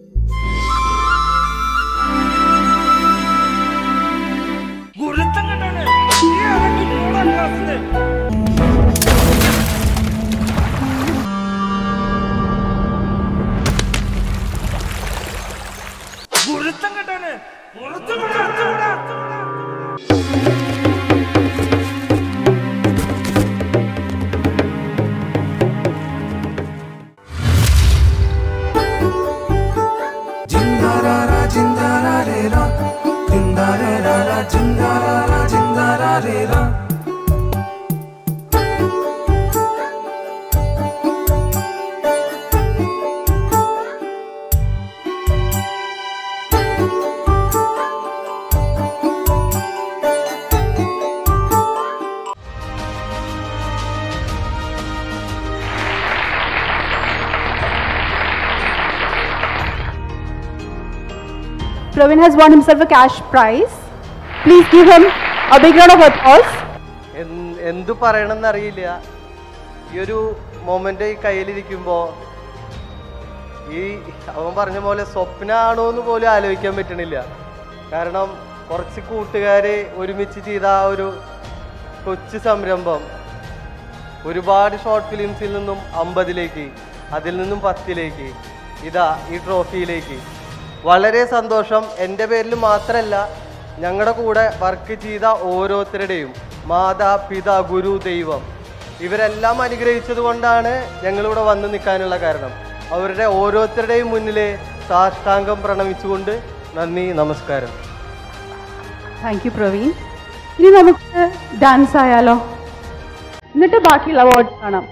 Praveen has won himself a cash prize. Please give him a big round of applause. എന്ത് എന്തു പറയണമെന്ന് അറിയില്ല ഈ ഒരു moment ഈ കയ്യിലിരിക്കുമ്പോൾ ഈ അവൻ പറഞ്ഞ പോലെ സ്വപ്നമാണോ എന്ന് പോലും ആലോചിക്കാൻ പറ്റണില്ല കാരണം കുറച്ച് കൂട്ടുകാരെ ഒരുമിച്ച് ചെയ്ത ആ ഒരു കൊച്ചു സംരംഭം ഒരുപാട് ഷോർട്ട് ഫിലിംസിൽ നിന്നും അമ്പതിലേക്ക് അതിൽ നിന്നും പത്തിലേക്ക് ഇതാ ഈ ട്രോഫിയിലേക്ക് വളരെ സന്തോഷം എൻ്റെ പേരിൽ മാത്രമല്ല ഞങ്ങളുടെ കൂടെ വർക്ക് ചെയ്ത ഓരോരുത്തരുടെയും മാതാ പിതാ ഗുരു ദൈവം ഇവരെല്ലാം അനുഗ്രഹിച്ചത് കൊണ്ടാണ് ഞങ്ങളിവിടെ വന്ന് നിൽക്കാനുള്ള കാരണം അവരുടെ ഓരോരുത്തരുടെയും മുന്നിൽ സാഷ്ടാംഗം പ്രണമിച്ചുകൊണ്ട് നന്ദി നമസ്കാരം താങ്ക് യു പ്രവീൺ ഇനി നമുക്ക് ഡാൻസ് ആയാലോ എന്നിട്ട് ബാക്കിയുള്ള അവാർഡ്സ് കാണാം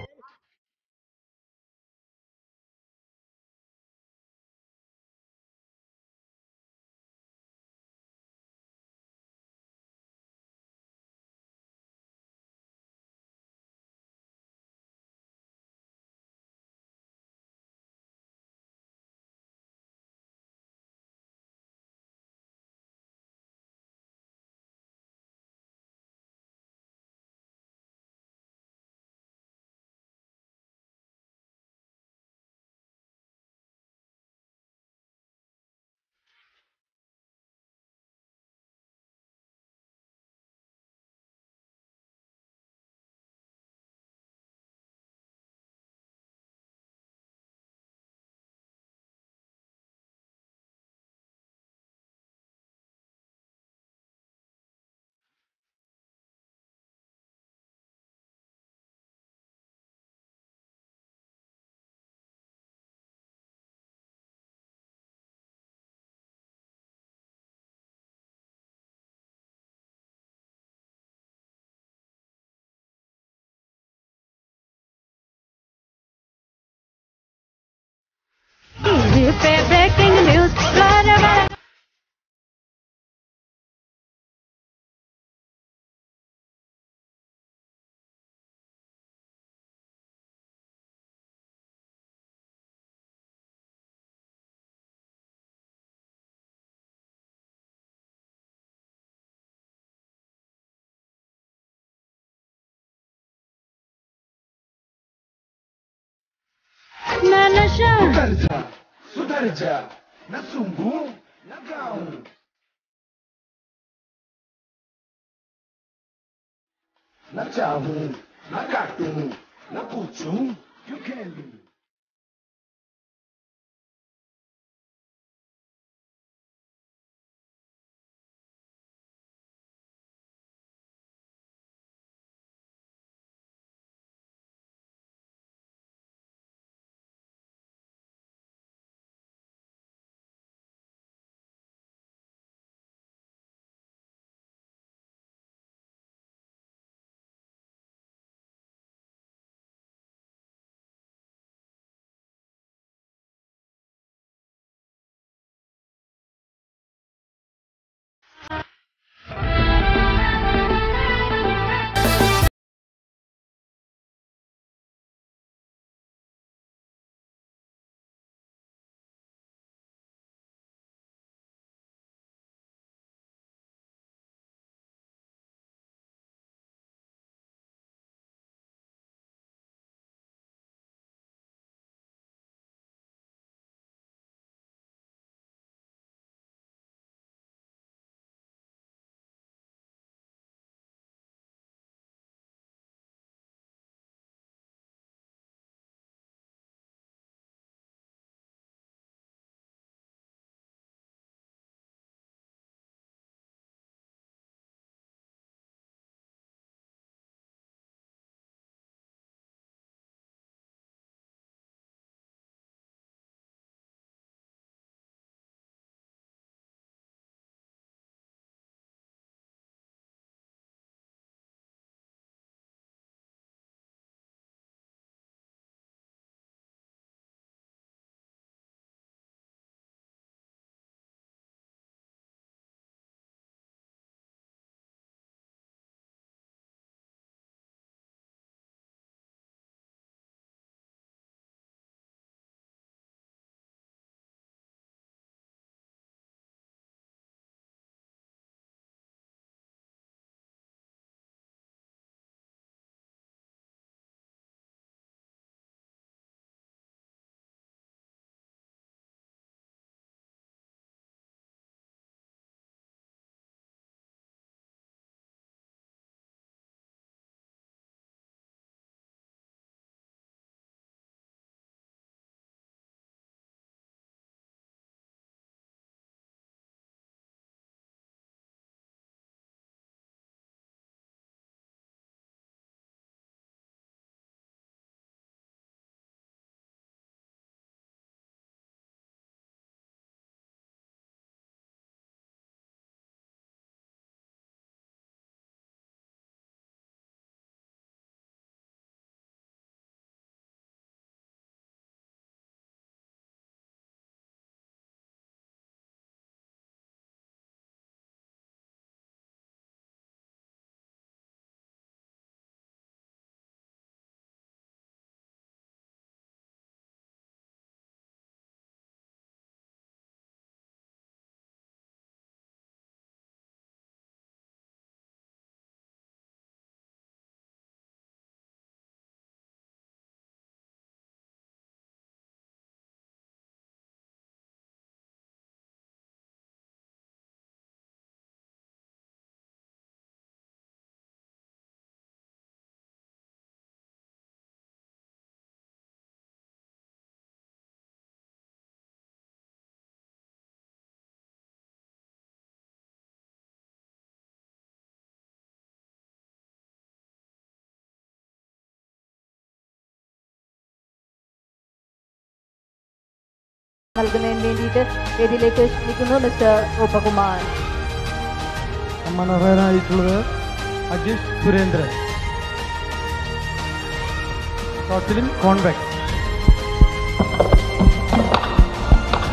पे ब्रेकिंग न्यूज मैं नशा सुधर जा सुधर जा न सूंघूं न गाऊं न चाहूं न काटूं न पूछूं क्यों खेलूं നൽകുന്നതിന് വേണ്ടിയിട്ട് വേദിയിലേക്ക് ക്ഷണിക്കുന്നു മിസ്റ്റർ ഗോപകുമാർ സമ്മാനർഹനായിട്ടുള്ളത് Ajeesh Surendran short film convex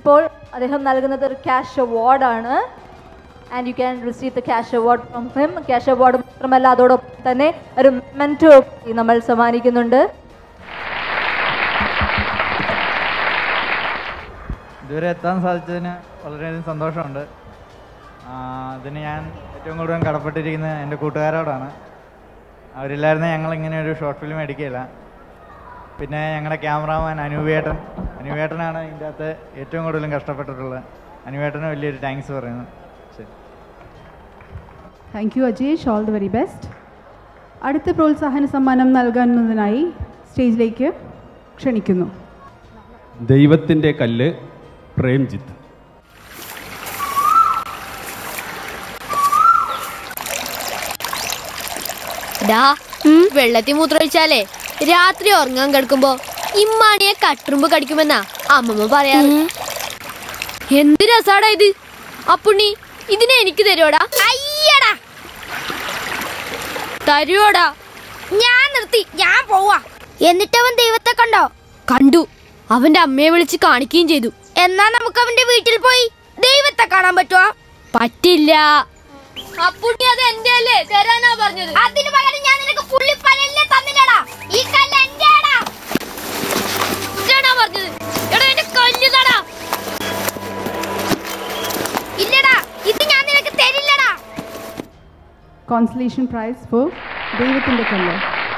ഇപ്പോൾ അദ്ദേഹം നൽകുന്നത് ഒരു ക്യാഷ് അവാർഡാണ് and you can receive the cash award from him cash award മാത്രമല്ല അതോടൊപ്പം തന്നെ ഒരു മെൻറ്റോ നമ്മൾ സമ്മാനിക്കുന്നുണ്ട് ഇതുവരെ എത്താൻ സാധിച്ചതിന് വളരെയധികം സന്തോഷമുണ്ട് ആ, അതിന് ഞാൻ ഏറ്റവും കൂടുതൽ കടപ്പെട്ടിരിക്കുന്നത് എൻ്റെ കൂട്ടുകാരോടാണ് അവരില്ലായിരുന്നെ ഞങ്ങൾ ഇങ്ങനെ ഒരു ഷോർട്ട് ഫിലിം എടുക്കില്ല പിന്നെ ഞങ്ങളുടെ ക്യാമറാമാൻ അനുവേട്ടൻ അനുവേട്ടനാണ് ഇതിൻ്റെ അകത്ത് ഏറ്റവും കൂടുതലും കഷ്ടപ്പെട്ടിട്ടുള്ളത് അനുവേട്ടന് വലിയൊരു താങ്ക്സ് പറയുന്നു ശരി thank you Ajesh all the very best അടുത്ത പ്രോത്സാഹന സമ്മാനം നൽകുന്നതിനായി സ്റ്റേജിലേക്ക് ക്ഷണിക്കുന്നു ദൈവത്തിൻ്റെ കല്ല് പ്രേംജിത്ത് ഡാ വെള്ളത്തിൽ മൂത്രമൊഴിച്ചാലേ രാത്രി ഉറങ്ങാൻ കിടക്കുമ്പോ ഇമ്മാണിയെ കട്ടുറുമ്പ് കടിക്കുമെന്നാ അമ്മമ്മ പറയാറ് എന്ത് രസാടാ ഇത് അപ്പുണ്ണി ഇതിനെ എനിക്ക് തരുവോടാ അയ്യടാ തരുവോടാ ഞാൻ നിർത്തി ഞാൻ പോവാ എന്നിട്ട് അവൻ ദൈവത്തെ കണ്ടോ കണ്ടു അവന്റെ അമ്മയെ വിളിച്ച് കാണിക്കുകയും ചെയ്തു എന്നാ നമുക്ക് അവന്റെ വീട്ടിൽ പോയി ദൈവത്തെ കാണാൻ പറ്റുമോ പറ്റില്ല അപ്പുണ്ണി അത് എന്റെ അല്ലേ തരാനാ പറഞ്ഞത് അതിന് പകരം ഞാൻ നിനക്ക് പുള്ളിപ്പനല്ലേ തന്നില്ലടാ ഈ കല്ല് എന്റെയാടാ ഇതാണോ പറഞ്ഞത് എടാ എന്റെ കല്ല് തടാ ഇല്ലടാ ഇത് ഞാൻ നിനക്ക് തരില്ലടാ കോൺസലേഷൻ പ്രൈസ് ഫോർ ദൈവത്തിൻ്റെ കല്ല്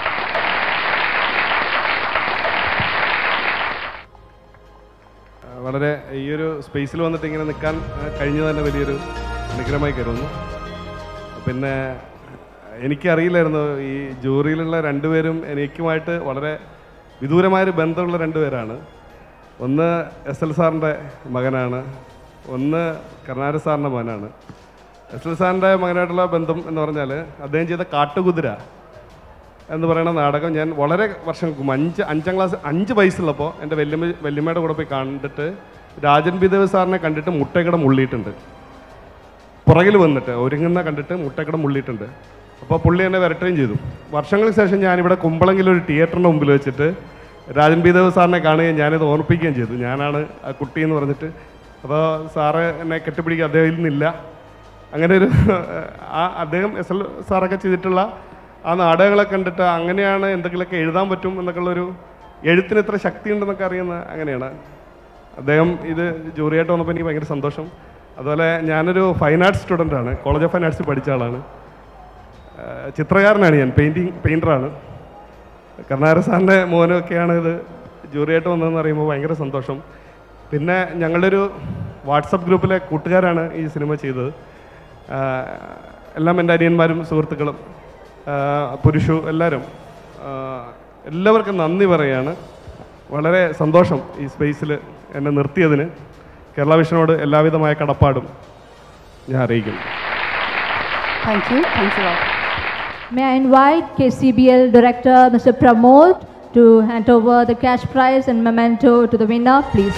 വളരെ ഈ ഒരു സ്പേസിൽ വന്നിട്ട് ഇങ്ങനെ നിൽക്കാൻ ആ, കഴിഞ്ഞത് തന്നെ വലിയൊരു അനുഗ്രഹമായി കരുതുന്നു പിന്നെ എനിക്കറിയില്ലായിരുന്നു ഈ ജൂറിയിലുള്ള രണ്ടുപേരും എനിക്കുമായിട്ട് വളരെ വിദൂരമായൊരു ബന്ധമുള്ള രണ്ടുപേരാണ് ഒന്ന് എസ് എൽ സാറിൻ്റെ മകനാണ് ഒന്ന് കർണാടക സാറിൻ്റെ മകനാണ് എസ് എൽ സാറിൻ്റെ മകനായിട്ടുള്ള ബന്ധം എന്ന് പറഞ്ഞാൽ അദ്ദേഹം ചെയ്ത കാട്ടുകുതിര എന്ന് പറയുന്ന നാടകം ഞാൻ വളരെ വർഷങ്ങൾക്ക് മുമ്പ് അഞ്ച് അഞ്ചാം ക്ലാസ് അഞ്ച് വയസ്സുള്ളപ്പോൾ എൻ്റെ വല്യമ്മ വല്യമ്മയുടെ കൂടെ പോയി കണ്ടിട്ട് രാജൻ ബിദേവ് സാറിനെ കണ്ടിട്ട് മുട്ടക്കട മുള്ളിയിട്ടുണ്ട് പുറകിൽ വന്നിട്ട് ഒരുങ്ങുന്ന കണ്ടിട്ട് മുട്ടക്കട മുള്ളിയിട്ടുണ്ട് അപ്പോൾ പുള്ളി എന്നെ വരട്ടുകയും ചെയ്തു വർഷങ്ങൾക്ക് ശേഷം ഞാനിവിടെ കുമ്പളങ്കിൽ ഒരു തിയേറ്ററിൻ്റെ മുമ്പിൽ വെച്ചിട്ട് രാജൻ ബിദേവ് സാറിനെ കാണുകയും ഞാനിത് ഓർമ്മിപ്പിക്കുകയും ചെയ്തു ഞാനാണ് ആ കുട്ടി എന്ന് പറഞ്ഞിട്ട് അപ്പോൾ സാറ് എന്നെ കെട്ടിപ്പിടിക്കുക അദ്ദേഹം ഇന്നില്ല അങ്ങനെ ഒരു ആ അദ്ദേഹം എസ് എൽ സാറൊക്കെ ചെയ്തിട്ടുള്ള ആ നാടകങ്ങളെ കണ്ടിട്ട് അങ്ങനെയാണ് എന്തെങ്കിലുമൊക്കെ എഴുതാൻ പറ്റും എന്നൊക്കെയുള്ളൊരു എഴുത്തിന് ഇത്ര ശക്തി ഉണ്ടെന്നൊക്കെ അറിയുന്ന അങ്ങനെയാണ് അദ്ദേഹം ഇത് ജൂറിയായിട്ട് വന്നപ്പോൾ എനിക്ക് ഭയങ്കര സന്തോഷം അതുപോലെ ഞാനൊരു ഫൈൻ ആർട്സ് സ്റ്റുഡൻ്റ് ആണ് കോളേജ് ഓഫ് ഫൈൻ ആർട്സിൽ പഠിച്ച ആളാണ് ആ, ചിത്രകാരനാണ് ഞാൻ പെയിൻറ്റിങ് പെയിൻറ്ററാണ് കർണാടക സാറിൻ്റെ മോനൊക്കെയാണ് ഇത് ജൂറിയായിട്ട് വന്നതെന്ന് അറിയുമ്പോൾ ഭയങ്കര സന്തോഷം പിന്നെ ഞങ്ങളുടെ ഒരു വാട്സപ്പ് ഗ്രൂപ്പിലെ കൂട്ടുകാരാണ് ഈ സിനിമ ചെയ്തത് ആ, എല്ലാം എൻ്റെ അനിയന്മാരും സുഹൃത്തുക്കളും ആ, പുരുഷു എല്ലാവരും ആ, എല്ലാവർക്കും നന്ദി പറയാണ് വളരെ സന്തോഷം ഈ സ്പേസിൽ എന്നെ നിർത്തിയതിന് കേരള വിഷനോട് എല്ലാവിധമായ കടപ്പാടും ഞാൻ അറിയിക്കുന്നു thank you thanks lot May I invite KCBL Director Mr. Pramod to hand over the cash prize and memento to the winner, please.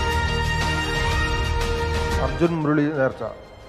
Arjun Murali നേർച്ച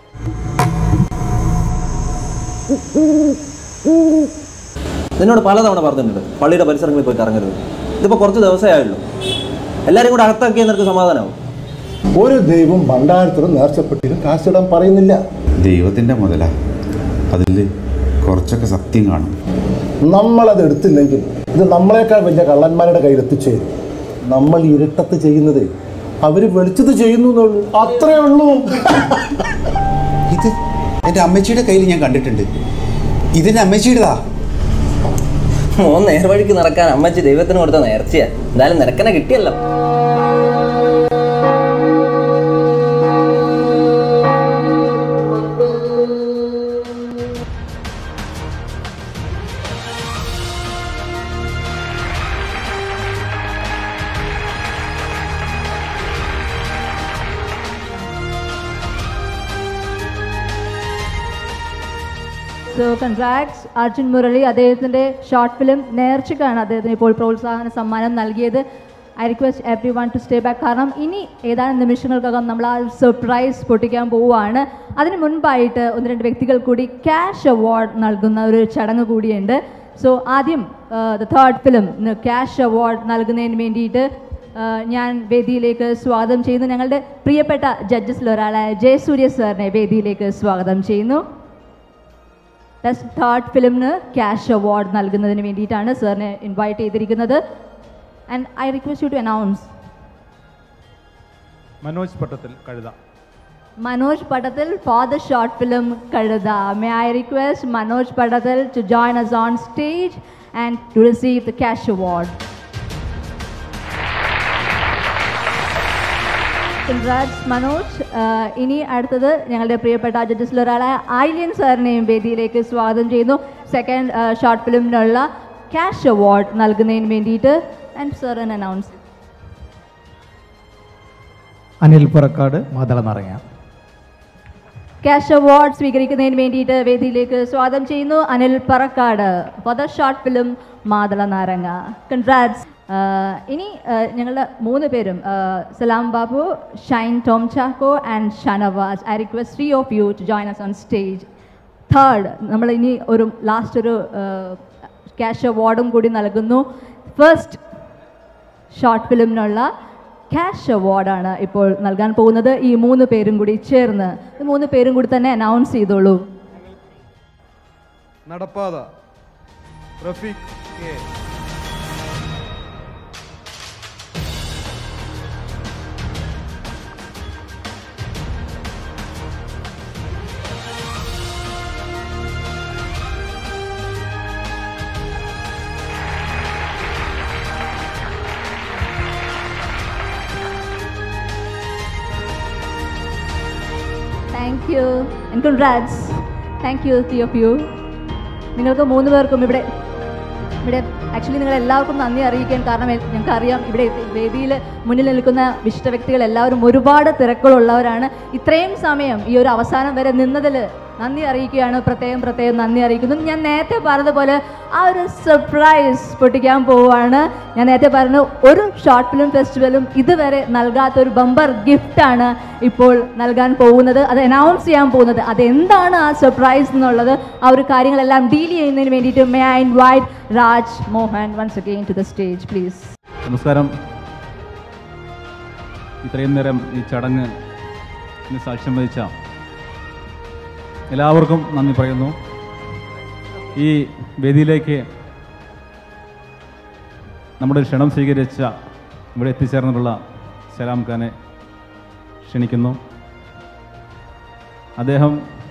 നിന്നോട് പലതവണ പറഞ്ഞിട്ടുണ്ട് പള്ളിയുടെ പരിസരങ്ങളിൽ പോയി കറങ്ങരുത് ഇതിപ്പോൾ കുറച്ച് ദിവസമേ ആയുള്ളൂ എല്ലാവരും കൂടെ അകത്താക്കിയ നിനക്ക് സമാധാനമാവും ഒരു ദൈവം ഭണ്ഡാരത്തിലും നേർച്ചപ്പെട്ടിരും കാശിടാൻ പറയുന്നില്ല ദൈവത്തിൻ്റെ മുതല അതിൽ കുറച്ചൊക്കെ സത്യം കാണും നമ്മളത് എടുത്തില്ലെങ്കിൽ ഇത് നമ്മളെക്കാൾ വലിയ കള്ളന്മാരുടെ കയ്യിൽ എത്തിച്ചേരും നമ്മൾ ഇരുട്ടത്ത് ചെയ്യുന്നത് അവർ വെളിച്ചത്ത് ചെയ്യുന്നു എന്നുള്ളൂ അത്രേ ഉള്ളൂ ഇത് എൻ്റെ അമ്മച്ചിയുടെ കയ്യിൽ ഞാൻ കണ്ടിട്ടുണ്ട് ഇതിൻ്റെ അമ്മച്ചിയുടേതാ മോൻ നേർവഴിക്ക് നടക്കാൻ അമ്മച്ചി ദൈവത്തിന് കൊടുത്ത നേർച്ചയാ എന്തായാലും നിനക്കനെ കിട്ടിയല്ലോ സോ കൺഗ്രാറ്റ്സ് അർജുൻ മുരളി അദ്ദേഹത്തിൻ്റെ ഷോർട്ട് ഫിലിം നേർച്ചയ്ക്കാണ് അദ്ദേഹത്തിന് ഇപ്പോൾ പ്രോത്സാഹന സമ്മാനം നൽകിയത് I request everyone to stay back കാരണം ഇനി ഏതാനും നിമിഷങ്ങൾക്കകം നമ്മൾ ആ സർപ്രൈസ് പൊട്ടിക്കാൻ പോവുകയാണ് അതിന് മുൻപായിട്ട് ഒന്ന് രണ്ട് വ്യക്തികൾ കൂടി ക്യാഷ് അവാർഡ് നൽകുന്ന ഒരു ചടങ്ങ് കൂടിയുണ്ട് സോ ആദ്യം the third film cash award നൽകുന്നതിന് വേണ്ടിയിട്ട് ആ, ഞാൻ വേദിയിലേക്ക് സ്വാഗതം ചെയ്യുന്നു ഞങ്ങളുടെ പ്രിയപ്പെട്ട ജഡ്ജസിൽ ഒരാളായ ജയസൂര്യ സാറിനെ വേദിയിലേക്ക് സ്വാഗതം ചെയ്യുന്നു ബെസ്റ്റ് തേർഡ് ഫിലിമിന് ക്യാഷ് അവാർഡ് നൽകുന്നതിന് വേണ്ടിയിട്ടാണ് സാറിനെ ഇൻവൈറ്റ് ചെയ്തിരിക്കുന്നത് and I request you to announce Manoj Pattathil കഴുത Manoj Patatil for the short film Karuda. May I request Manoj Patatil to join us on stage and to receive the cash award. Congrats Manoj. ആഹ് ഇനി അടുത്തത് ഞങ്ങളുടെ പ്രിയപ്പെട്ട ജഡ്ജസിൽ ഒരാളായ ആയില്യൻ സാറിനെയും വേദിയിലേക്ക് സ്വാഗതം ചെയ്യുന്നു second short ഫിലിമിനുള്ള ക്യാഷ് അവാർഡ് നൽകുന്നതിന് വേണ്ടിയിട്ട് ആൻഡ് സർ എൻ announce Anil Purakkad Mathala Naranga cash award സ്വീകരിക്കുന്നതിന് വേണ്ടിയിട്ട് വേദിയിലേക്ക് സ്വാഗതം ചെയ്യുന്നു Anil Parakkad for the short film Mathala Naranga congrats ഇനി ആഹ് ഞങ്ങളുടെ മൂന്ന് പേരും ആഹ് Salam Babu Shine Tom Chacko and Shanavas I request three of you to join us on stage third നമ്മൾ ഇനി ഒരു ലാസ്റ്റ് ഒരു ക്യാഷ് അവാർഡും കൂടി നൽകുന്നു ഫസ്റ്റ് ഷോർട്ട് ഫിലിമിനുള്ള ക്യാഷ് അവാർഡാണ് ഇപ്പോൾ നൽകാൻ പോകുന്നത് ഈ മൂന്ന് പേരും കൂടി ചേർന്ന് ഈ മൂന്ന് പേരും കൂടി തന്നെ അനൗൺസ് ചെയ്തോളൂ Nadappatha Rafeeq K thank you and congrats thank you three of you നിങ്ങൾക്ക് മൂന്ന് പേർക്കും ഇവിടെ ഇവിടെ ആക്ച്വലി നിങ്ങൾ എല്ലാവർക്കും നന്ദി അറിയിക്കാൻ കാരണം എ- ഞങ്ങൾക്ക് അറിയാം ഇവിടെ വേദിയിൽ മുന്നിൽ നിൽക്കുന്ന വിശിഷ്ട വ്യക്തികൾ എല്ലാവരും ഒരുപാട് തിരക്കുകളുള്ളവരാണ് ഇത്രയും സമയം ഈ ഒരു അവസാനം വരെ നിന്നതിൽ നന്ദി അറിയിക്കുകയാണ് പ്രത്യേകം പ്രത്യേകം നന്ദി അറിയിക്കുന്നു ഞാൻ നേരത്തെ പറഞ്ഞതുപോലെ ആ ഒരു സർപ്രൈസ് പൊട്ടിക്കാൻ പോവുകയാണ് ഞാൻ നേരത്തെ പറഞ്ഞു ഒരു ഷോർട്ട് ഫിലിം ഫെസ്റ്റിവലും ഇതുവരെ നൽകാത്ത ഒരു ബമ്പർ ഗിഫ്റ്റാണ് ഇപ്പോൾ നൽകാൻ പോകുന്നത് അത് അനൗൺസ് ചെയ്യാൻ പോകുന്നത് അതെന്താണ് ആ സർപ്രൈസ് എന്നുള്ളത് ആ ഒരു കാര്യങ്ങളെല്ലാം ഡീൽ ചെയ്യുന്നതിന് വേണ്ടിയിട്ട് may I invite Raj Mohan once again to the stage please നമസ്കാരം ഇത്രയും നേരം ഈ ചടങ്ങ് ഇന്ന് സാക്ഷ്യം വഹിച്ച എല്ലാവർക്കും നന്ദി പറയുന്നു ഈ വേദിയിലേക്ക് നമ്മുടെ ക്ഷണം സ്വീകരിച്ച ഇവിടെ എത്തിച്ചേർന്നിട്ടുള്ള സലാം ഖാനെ ക്ഷണിക്കുന്നു അദ്ദേഹം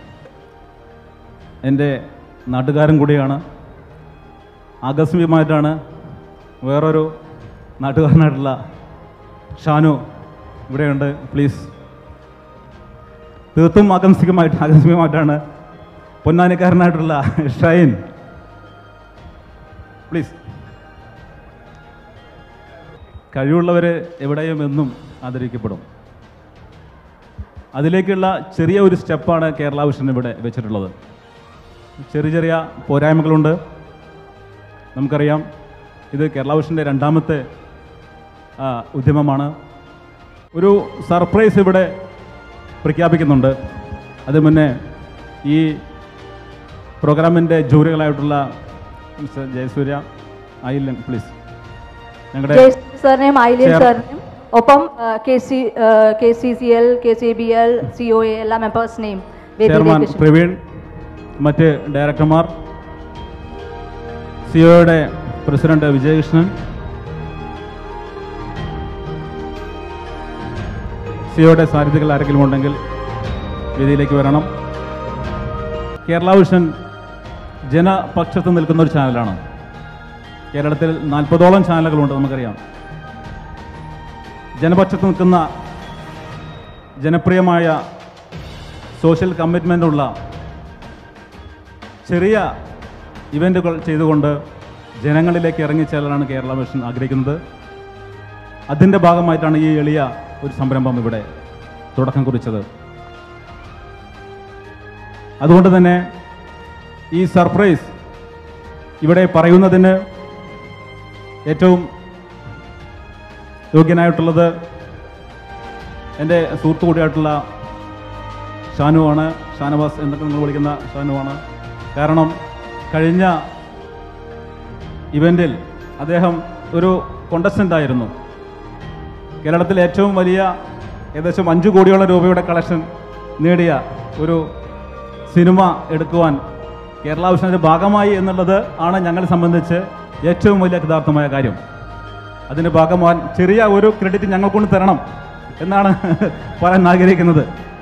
എൻ്റെ നാട്ടുകാരൻ കൂടിയാണ് ആകസ്മികമായിട്ടാണ് വേറൊരു നാട്ടുകാരനായിട്ടുള്ള ഷാനു ഇവിടെയുണ്ട് പ്ലീസ് തീർത്തും ആകസ്മികമായിട്ട് ആകസ്മികമായിട്ടാണ് പൊന്നാനിക്കാരനായിട്ടുള്ള ഷൈൻ പ്ലീസ് കഴിവുള്ളവർ എവിടെയും എന്നും ആദരിക്കപ്പെടും അതിലേക്കുള്ള ചെറിയ ഒരു സ്റ്റെപ്പാണ് കേരള വിഷൻ ഇവിടെ വെച്ചിട്ടുള്ളത് ചെറിയ ചെറിയ പോരായ്മകളുണ്ട് നമുക്കറിയാം ഇത് കേരള വിഷൻ്റെ രണ്ടാമത്തെ ആ, ഉദ്യമമാണ് ഒരു സർപ്രൈസ് ഇവിടെ പ്രഖ്യാപിക്കുന്നുണ്ട് അത് മുന്നേ ഈ പ്രോഗ്രാമിൻ്റെ ജൂറികളായിട്ടുള്ള മിസ്റ്റർ ജയസൂര്യ ആയില്ലൻ പ്ലീസ് ഞങ്ങളുടെ ജയശ്രീ സാറിനെയും ഐലിയൻ ചെയർ- സാറിനെയും ഒപ്പം K C K C C L K C B L C O A എല്ലാ മെമ്പേഴ്സിനെയും ചെയർമാൻ വേദിയിലേക്ക് പ്രവീൺ മറ്റ് ഡയറക്ടർമാർ സിഒയുടെ പ്രസിഡന്റ് വിജയകൃഷ്ണൻ സിഒയുടെ സാരഥികൾ ആരെങ്കിലും ഉണ്ടെങ്കിൽ വേദിയിലേക്ക് വരണം കേരള വിഷൻ ജനപക്ഷത്ത് നിൽക്കുന്ന ഒരു ചാനലാണ് കേരളത്തിൽ നാൽപ്പതോളം ചാനലുകളുണ്ട് നമുക്കറിയാം ജനപക്ഷത്ത് നിൽക്കുന്ന ജനപ്രിയമായ സോഷ്യൽ കമ്മിറ്റ്മെൻ്റ് ഉള്ള ചെറിയ ഇവൻറ്റുകൾ ചെയ്തുകൊണ്ട് ജനങ്ങളിലേക്ക് ഇറങ്ങിച്ചെല്ലാനാണ് കേരള മിഷൻ ആഗ്രഹിക്കുന്നത് അതിൻ്റെ ഭാഗമായിട്ടാണ് ഈ എളിയ ഒരു സംരംഭം ഇവിടെ തുടക്കം കുറിച്ചത് അതുകൊണ്ട് തന്നെ ഈ സർപ്രൈസ് ഇവിടെ പറയുന്നതിന് ഏറ്റവും യോഗ്യനായിട്ടുള്ളത് എൻ്റെ സുഹൃത്തു കൂടിയായിട്ടുള്ള ഷാനുവാണ് ഷാനവാസ് എന്നൊക്കെ നിങ്ങൾ വിളിക്കുന്ന ഷാനുവാണ് കാരണം കഴിഞ്ഞ ഇവൻറ്റിൽ അദ്ദേഹം ഒരു കോണ്ടസ്റ്റൻ്റ് ആയിരുന്നു കേരളത്തിലെ ഏറ്റവും വലിയ ഏകദേശം അഞ്ച് കോടിയോളം രൂപയുടെ കളക്ഷൻ നേടിയ ഒരു സിനിമ എടുക്കുവാൻ കേരള വിഷൻ്റെ ഭാഗമായി എന്നുള്ളത് ആണ് ഞങ്ങളെ സംബന്ധിച്ച് ഏറ്റവും വലിയ യഥാർത്ഥമായ കാര്യം അതിന് ഭാഗമാൻ ചെറിയ ഒരു ക്രെഡിറ്റ് ഞങ്ങൾക്കൊണ്ട് തരണം എന്നാണ് പറയാൻ ആഗ്രഹിക്കുന്നത്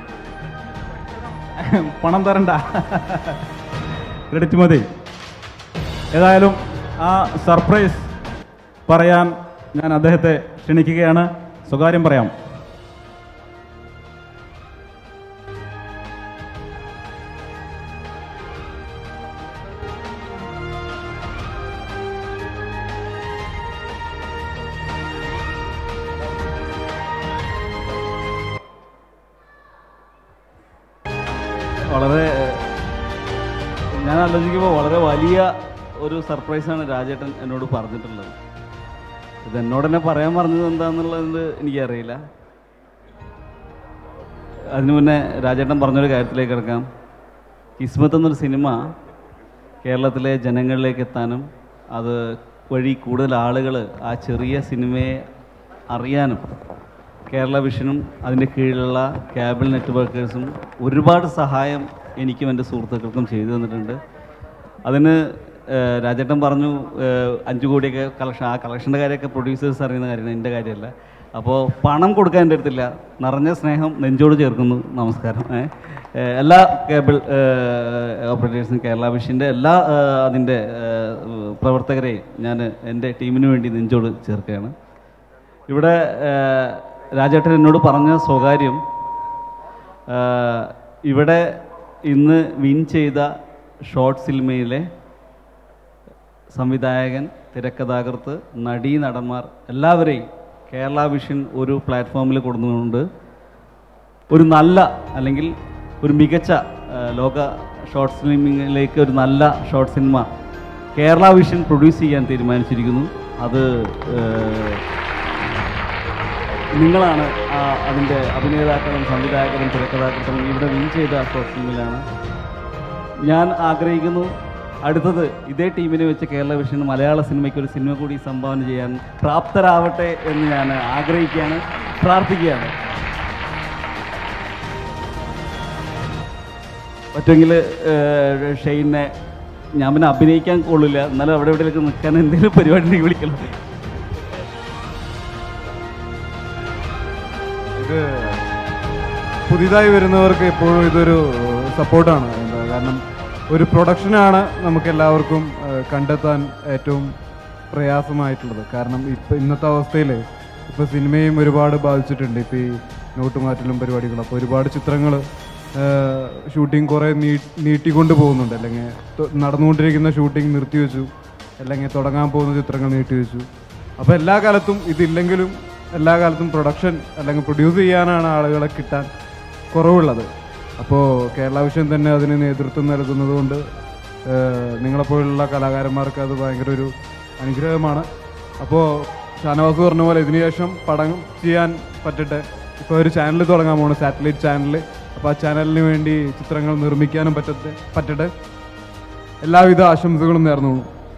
പണം തരണ്ട ക്രെഡിറ്റ് മതി ഏതായാലും ആ സർപ്രൈസ് പറയാൻ ഞാൻ അദ്ദേഹത്തെ ക്ഷണിക്കുകയാണ് സ്വകാര്യം പറയാം വളരെ ഞാൻ ആലോചിക്കുമ്പോൾ വളരെ വലിയ ഒരു സർപ്രൈസാണ് രാജേട്ടൻ എന്നോട് പറഞ്ഞിട്ടുള്ളത് ഇത് എന്നോട് തന്നെ പറയാൻ പറഞ്ഞത് എന്താണെന്നുള്ളത് എനിക്കറിയില്ല അതിനു മുന്നേ രാജേട്ടൻ പറഞ്ഞൊരു കാര്യത്തിലേക്ക് കിടക്കാം കിസ്മത്ത് എന്നൊരു സിനിമ കേരളത്തിലെ ജനങ്ങളിലേക്ക് എത്താനും അത് വഴി കൂടുതൽ ആളുകൾ ആ ചെറിയ സിനിമയെ അറിയാനും കേരള വിഷനും അതിൻ്റെ കീഴിലുള്ള കേബിൾ നെറ്റ്വർക്കേഴ്സും ഒരുപാട് സഹായം എനിക്കും എൻ്റെ സുഹൃത്തുക്കൾക്കും ചെയ്തു തന്നിട്ടുണ്ട് അതിന് ഏഹ്, രാജേട്ടൻ പറഞ്ഞു ഏഹ്, അഞ്ച് കോടിയൊക്കെ കളക്ഷൻ ആ കളക്ഷൻ്റെ കാര്യമൊക്കെ പ്രൊഡ്യൂസേഴ്സ് അറിയുന്ന കാര്യമാണ് എൻ്റെ കാര്യമല്ല അപ്പോൾ പണം കൊടുക്കാൻ എൻ്റെ അടുത്തില്ല നിറഞ്ഞ സ്നേഹം നെഞ്ചോട് ചേർക്കുന്നു നമസ്കാരം ഏ. ഏഹ്, എല്ലാ കേബിൾ ഓപ്പറേറ്റേഴ്സും കേരള വിഷൻ്റെ എല്ലാ ഏഹ്, അതിൻ്റെ ഏഹ്, പ്രവർത്തകരെയും ഞാൻ എൻ്റെ ടീമിന് വേണ്ടി നെഞ്ചോട് ചേർക്കുകയാണ് ഇവിടെ ഏഹ്, രാജേട്ടൻ എന്നോട് പറഞ്ഞ സ്വകാര്യം ഏഹ്, ഇവിടെ ഇന്ന് വിൻ ചെയ്ത ഷോർട്ട് സിനിമയിലെ സംവിധായകൻ തിരക്കഥാകൃത്ത് നടീ നടന്മാർ എല്ലാവരെയും കേരള വിഷൻ ഒരു പ്ലാറ്റ്ഫോമിൽ കൊടുത്തുകൊണ്ട് ഒരു നല്ല അല്ലെങ്കിൽ ഒരു മികച്ച ആ, ലോക ഷോർട്ട് ഫിലിമിലേക്ക് ഒരു നല്ല short cinema Kerala vision produce ചെയ്യാൻ തീരുമാനിച്ചിരിക്കുന്നു അത് ഏഹ്, നിങ്ങളാണ് ആ അതിൻ്റെ അഭിനേതാക്കളും സംവിധായകരും തിരക്കഥാകൃത്തും ഇവിടെ വിൻ ചെയ്ത ഷോർട്ട് ഫിലിമിലാണ് ഞാൻ ആഗ്രഹിക്കുന്നു അടുത്തത് ഇതേ ടീമിനെ വെച്ച് കേരള വിഷൻ മലയാള സിനിമയ്ക്ക് ഒരു സിനിമ കൂടി സംഭാവന ചെയ്യാൻ പ്രാപ്തരാവട്ടെ എന്ന് ഞാൻ ആഗ്രഹിക്കുകയാണ് പ്രാർത്ഥിക്കുകയാണ് പറ്റുമെങ്കിൽ ഷെയ്നെ ഞാൻ പിന്നെ അഭിനയിക്കാൻ കൊള്ളില്ല എന്നാലും അവിടെ എവിടെയൊക്കെ നിൽക്കാൻ എന്തെങ്കിലും പരിപാടി ഉണ്ടെങ്കിൽ വിളിക്കണം ഇത് പുതിയതായി വരുന്നവർക്ക് എപ്പോഴും ഇതൊരു സപ്പോർട്ടാണ് എന്താ കാരണം ഒരു പ്രൊഡക്ഷനാണ് നമുക്ക് എല്ലാവർക്കും ഏഹ്, കണ്ടെത്താൻ ഏറ്റവും പ്രയാസമായിട്ടുള്ളത് കാരണം ഇപ്പം ഇന്നത്തെ അവസ്ഥയിൽ ഇപ്പോൾ സിനിമയും ഒരുപാട് ബാധിച്ചിട്ടുണ്ട് ഇപ്പോൾ ഈ നോട്ട് മാറ്റലും പരിപാടികളും അപ്പോൾ ഒരുപാട് ചിത്രങ്ങൾ ഷൂട്ടിംഗ് കുറേ നീ നീട്ടിക്കൊണ്ട് പോകുന്നുണ്ട് അല്ലെങ്കിൽ തൊ- നടന്നുകൊണ്ടിരിക്കുന്ന ഷൂട്ടിംഗ് നിർത്തിവെച്ചു അല്ലെങ്കിൽ തുടങ്ങാൻ പോകുന്ന ചിത്രങ്ങൾ നീട്ടിവെച്ചു അപ്പോൾ എല്ലാ കാലത്തും ഇതില്ലെങ്കിലും എല്ലാ കാലത്തും പ്രൊഡക്ഷൻ അല്ലെങ്കിൽ പ്രൊഡ്യൂസ് ചെയ്യാനാണ് ആളുകളെ കിട്ടാൻ കുറവുള്ളത് അപ്പോൾ കേരള വിഷൻ തന്നെ അതിന് നേതൃത്വം നൽകുന്നത് കൊണ്ട് ഏഹ്, നിങ്ങളെപ്പോലുള്ള കലാകാരന്മാർക്ക് അത് ഭയങ്കര ഒരു അനുഗ്രഹമാണ് അപ്പോൾ ഷാനവാസ് പറഞ്ഞ പോലെ ഇതിനു ശേഷം പടം ചെയ്യാൻ പറ്റട്ടെ ഇപ്പോൾ ഒരു ചാനൽ തുടങ്ങാൻ പോകണം സാറ്റലൈറ്റ് ചാനൽ അപ്പോൾ ആ ചാനലിന് വേണ്ടി ചിത്രങ്ങൾ നിർമ്മിക്കാനും പറ്റട്ടെ പറ്റട്ടെ എല്ലാവിധ ആശംസകളും നേർന്നോളൂ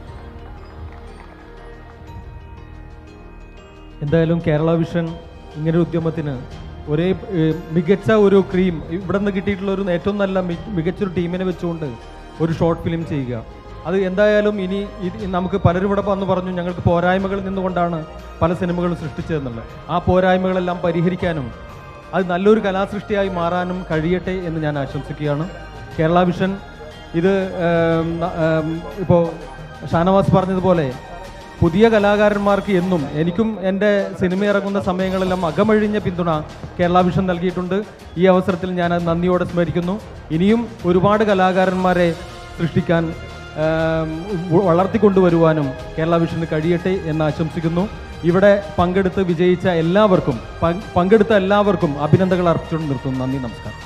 എന്തായാലും കേരള വിഷൻ ഇങ്ങനെ ഒരു ഒരേ ഏഹ്, മികച്ച ഒരു ക്രീം ഇവിടെ നിന്ന് കിട്ടിയിട്ടുള്ള ഒരു ഏറ്റവും നല്ല മി- മികച്ചൊരു ടീമിനെ വെച്ചുകൊണ്ട് ഒരു ഷോർട്ട് ഫിലിം ചെയ്യുക അത് എന്തായാലും ഇനി ഇത് നമുക്ക് പലരും ഇവിടെ വന്ന് പറഞ്ഞു ഞങ്ങൾക്ക് പോരായ്മകളിൽ നിന്നുകൊണ്ടാണ് പല സിനിമകളും സൃഷ്ടിച്ചതെന്നുള്ളത് ആ പോരായ്മകളെല്ലാം പരിഹരിക്കാനും അത് നല്ലൊരു കലാസൃഷ്ടിയായി മാറാനും കഴിയട്ടെ എന്ന് ഞാൻ ആശംസിക്കുകയാണ് കേരള വിഷൻ ഇത് ഏം, ന- ഏം, ഇപ്പോൾ ഷാനവാസ് പറഞ്ഞതുപോലെ പുതിയ കലാകാരന്മാർക്ക് എന്നും എനിക്കും എൻ്റെ സിനിമ ഇറങ്ങുന്ന സമയങ്ങളെല്ലാം അകമഴിഞ്ഞ പിന്തുണ കേരള വിഷൻ നൽകിയിട്ടുണ്ട് ഈ അവസരത്തിൽ ഞാൻ അത് നന്ദിയോടെ സ്മരിക്കുന്നു ഇനിയും ഒരുപാട് കലാകാരന്മാരെ സൃഷ്ടിക്കാൻ ആം, വ- വളർത്തിക്കൊണ്ടുവരുവാനും കേരള വിഷന് കഴിയട്ടെ എന്ന് ആശംസിക്കുന്നു ഇവിടെ പങ്കെടുത്ത് വിജയിച്ച എല്ലാവർക്കും പങ്ക്- പങ്കെടുത്ത എല്ലാവർക്കും അഭിനന്ദനങ്ങൾ അർപ്പിച്ചുകൊണ്ട് നിർത്തുന്നു നന്ദി നമസ്കാരം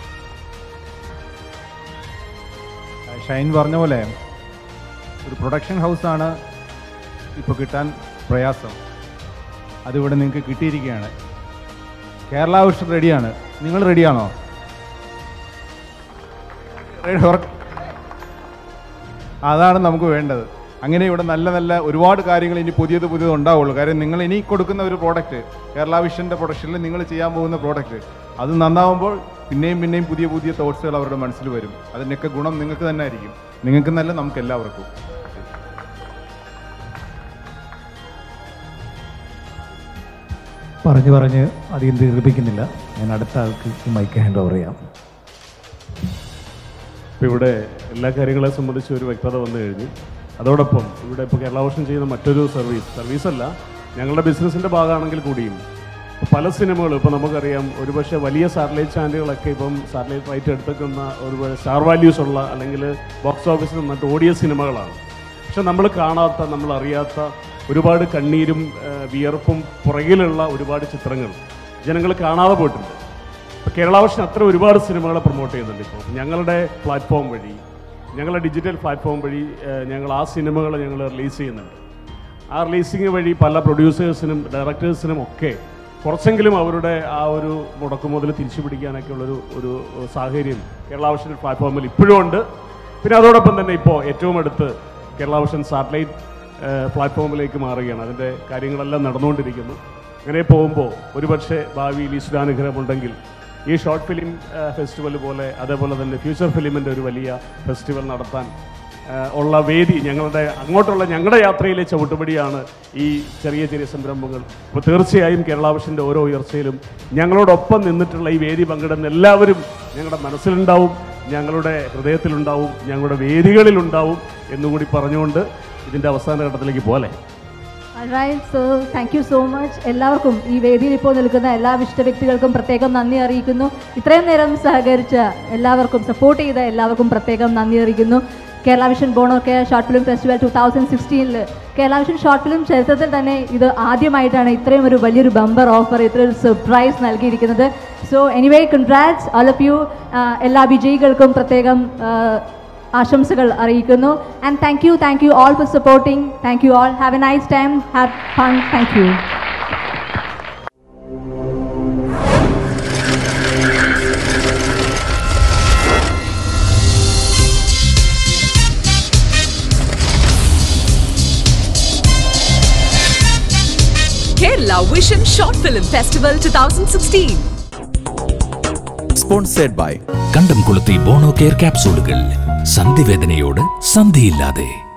ഷൈൻ പറഞ്ഞ പോലെ ഒരു പ്രൊഡക്ഷൻ ഹൗസാണ് ഇപ്പോൾ കിട്ടാൻ പ്രയാസം അതിവിടെ നിങ്ങൾക്ക് കിട്ടിയിരിക്കുകയാണ് കേരള വിഷൻ റെഡിയാണ് നിങ്ങൾ റെഡിയാണോ റെഡി ഉറ- അതാണ് നമുക്ക് വേണ്ടത് അങ്ങനെ ഇവിടെ നല്ല നല്ല ഒരുപാട് കാര്യങ്ങൾ ഇനി പുതിയത് പുതിയത് ഉണ്ടാവുള്ളൂ കാര്യം നിങ്ങൾ ഇനി കൊടുക്കുന്ന ഒരു പ്രോഡക്റ്റ് കേരള വിഷൻ്റെ പ്രൊഡക്ഷനിൽ നിങ്ങൾ ചെയ്യാൻ പോകുന്ന പ്രോഡക്റ്റ് അത് നന്നാവുമ്പോൾ പിന്നെയും പിന്നെയും പുതിയ പുതിയ തോട്ട്സുകൾ അവരുടെ മനസ്സിൽ വരും അതിൻ്റെയൊക്കെ ഗുണം നിങ്ങൾക്ക് തന്നെ ആയിരിക്കും നിങ്ങൾക്ക് നല്ല നമുക്ക് എല്ലാവർക്കും പറഞ്ഞു പറഞ്ഞ് അധികം ദീർഘിപ്പിക്കുന്നില്ല ഞാൻ അടുത്ത ആൾക്ക് ഈ മൈക്ക് ഹാൻഡ് ഓവർ ചെയ്യാം ഇപ്പോൾ ഇവിടെ എല്ലാ കാര്യങ്ങളെ സംബന്ധിച്ച് ഒരു വ്യക്തത വന്നു കഴിഞ്ഞു അതോടൊപ്പം ഇവിടെ ഇപ്പോൾ കേരള ഓഷൻ ചെയ്യുന്ന മറ്റൊരു സർവീസ് സർവീസല്ല ഞങ്ങളുടെ ബിസിനസ്സിൻ്റെ ഭാഗമാണെങ്കിൽ കൂടിയും പല സിനിമകളും ഇപ്പോൾ നമുക്കറിയാം ഒരുപക്ഷെ വലിയ സാറ്റലൈറ്റ് ചാനലുകളൊക്കെ ഇപ്പം സാറ്റലൈറ്റ് റൈറ്റ് എടുത്തേക്കുന്ന ഒരു സ്റ്റാർ വാല്യൂസ് ഉള്ള അല്ലെങ്കിൽ ബോക്സ് ഓഫീസിൽ നിന്നിട്ട് ഓടിയ സിനിമകളാണ് പക്ഷെ നമ്മൾ കാണാത്ത നമ്മൾ അറിയാത്ത ഒരുപാട് കണ്ണീരും ആ, വിയർപ്പും പുറകിലുള്ള ഒരുപാട് ചിത്രങ്ങൾ ജനങ്ങൾ കാണാതെ പോയിട്ടുണ്ട് ഇപ്പോൾ കേരളാവശ്യം അത്ര ഒരുപാട് സിനിമകളെ പ്രൊമോട്ട് ചെയ്യുന്നുണ്ട് ഇപ്പോൾ ഞങ്ങളുടെ പ്ലാറ്റ്ഫോം വഴി ഞങ്ങളുടെ ഡിജിറ്റൽ പ്ലാറ്റ്ഫോം വഴി ആ, ഞങ്ങൾ ആ സിനിമകൾ ഞങ്ങൾ റിലീസ് ചെയ്യുന്നുണ്ട് ആ റിലീസിങ് വഴി പല പ്രൊഡ്യൂസേഴ്സിനും ഡയറക്ടേഴ്സിനും ഒക്കെ കുറച്ചെങ്കിലും അവരുടെ ആ ഒരു മുടക്കുമുതൽ തിരിച്ചു പിടിക്കാനൊക്കെ ഉള്ളൊരു ഒരു സാഹചര്യം കേരളാവശ്യൻ പ്ലാറ്റ്ഫോമിൽ ഇപ്പോഴും ഉണ്ട് പിന്നെ അതോടൊപ്പം തന്നെ ഇപ്പോൾ ഏറ്റവും അടുത്ത് കേരളാവശ്യൻ സാറ്റലൈറ്റ് പ്ലാറ്റ്ഫോമിലേക്ക് മാറുകയാണ് അതിൻ്റെ കാര്യങ്ങളെല്ലാം നടന്നുകൊണ്ടിരിക്കുന്നു അങ്ങനെ പോകുമ്പോൾ ഒരുപക്ഷെ ഭാവിയിൽ ഈശ്വരാനുഗ്രഹമുണ്ടെങ്കിൽ ഈ ഷോർട്ട് ഫിലിം ഫെസ്റ്റിവൽ പോലെ അതേപോലെ തന്നെ ഫ്യൂച്ചർ ഫിലിമിൻ്റെ ഒരു വലിയ ഫെസ്റ്റിവൽ നടത്താൻ ആ, ഉള്ള വേദി ഞങ്ങളുടെ അങ്ങോട്ടുള്ള ഞങ്ങളുടെ യാത്രയിലെ ചവിട്ടുപടിയാണ് ഈ ചെറിയ ചെറിയ സംരംഭങ്ങൾ അപ്പോൾ തീർച്ചയായും കേരളാവശ്യൻ്റെ ഓരോ ഉയർച്ചയിലും ഞങ്ങളോടൊപ്പം നിന്നിട്ടുള്ള ഈ വേദി പങ്കിടുന്ന എല്ലാവരും ഞങ്ങളുടെ മനസ്സിലുണ്ടാവും ഞങ്ങളുടെ ഹൃദയത്തിലുണ്ടാവും ഞങ്ങളുടെ വേദികളിലുണ്ടാവും എന്നുകൂടി പറഞ്ഞുകൊണ്ട് ഇതിൻ്റെ അവസാന ഘട്ടത്തിലേക്ക് പോലെ Alright, so thank you so much. എല്ലാവർക്കും ഈ വേദിയിൽ ഇപ്പോൾ നിൽക്കുന്ന എല്ലാ ഇഷ്ട വ്യക്തികൾക്കും പ്രത്യേകം നന്ദി അറിയിക്കുന്നു ഇത്രയും നേരം സഹകരിച്ച എല്ലാവർക്കും സപ്പോർട്ട് ചെയ്ത എല്ലാവർക്കും പ്രത്യേകം നന്ദി അറിയിക്കുന്നു Kerala vision Bono care short film festival two thousand സിക്സ്റ്റീനിൽ കേരള വിഷൻ ഷോർട്ട് ഫിലിം ചരിത്രത്തിൽ തന്നെ ഇത് ആദ്യമായിട്ടാണ് ഇത്രയും ഒരു വലിയൊരു ബമ്പർ ഓഫർ ഇത്രയും സർപ്രൈസ് നൽകിയിരിക്കുന്നത് so anyway congrats all of you എല്ലാ വിജയികൾക്കും പ്രത്യേകം ആ, ആശംസകൾ അറിയിക്കുന്നു and thank you thank you all for supporting thank you all have a nice time have fun thank you Kerala Vision Short Film Festival 2016. Sponsored by കണ്ടംകുളത്തി ബോണോ care ക്യാപ്സൂളുകൾ സന്ധിവേദനയോട് സന്ധിയില്ലാതെ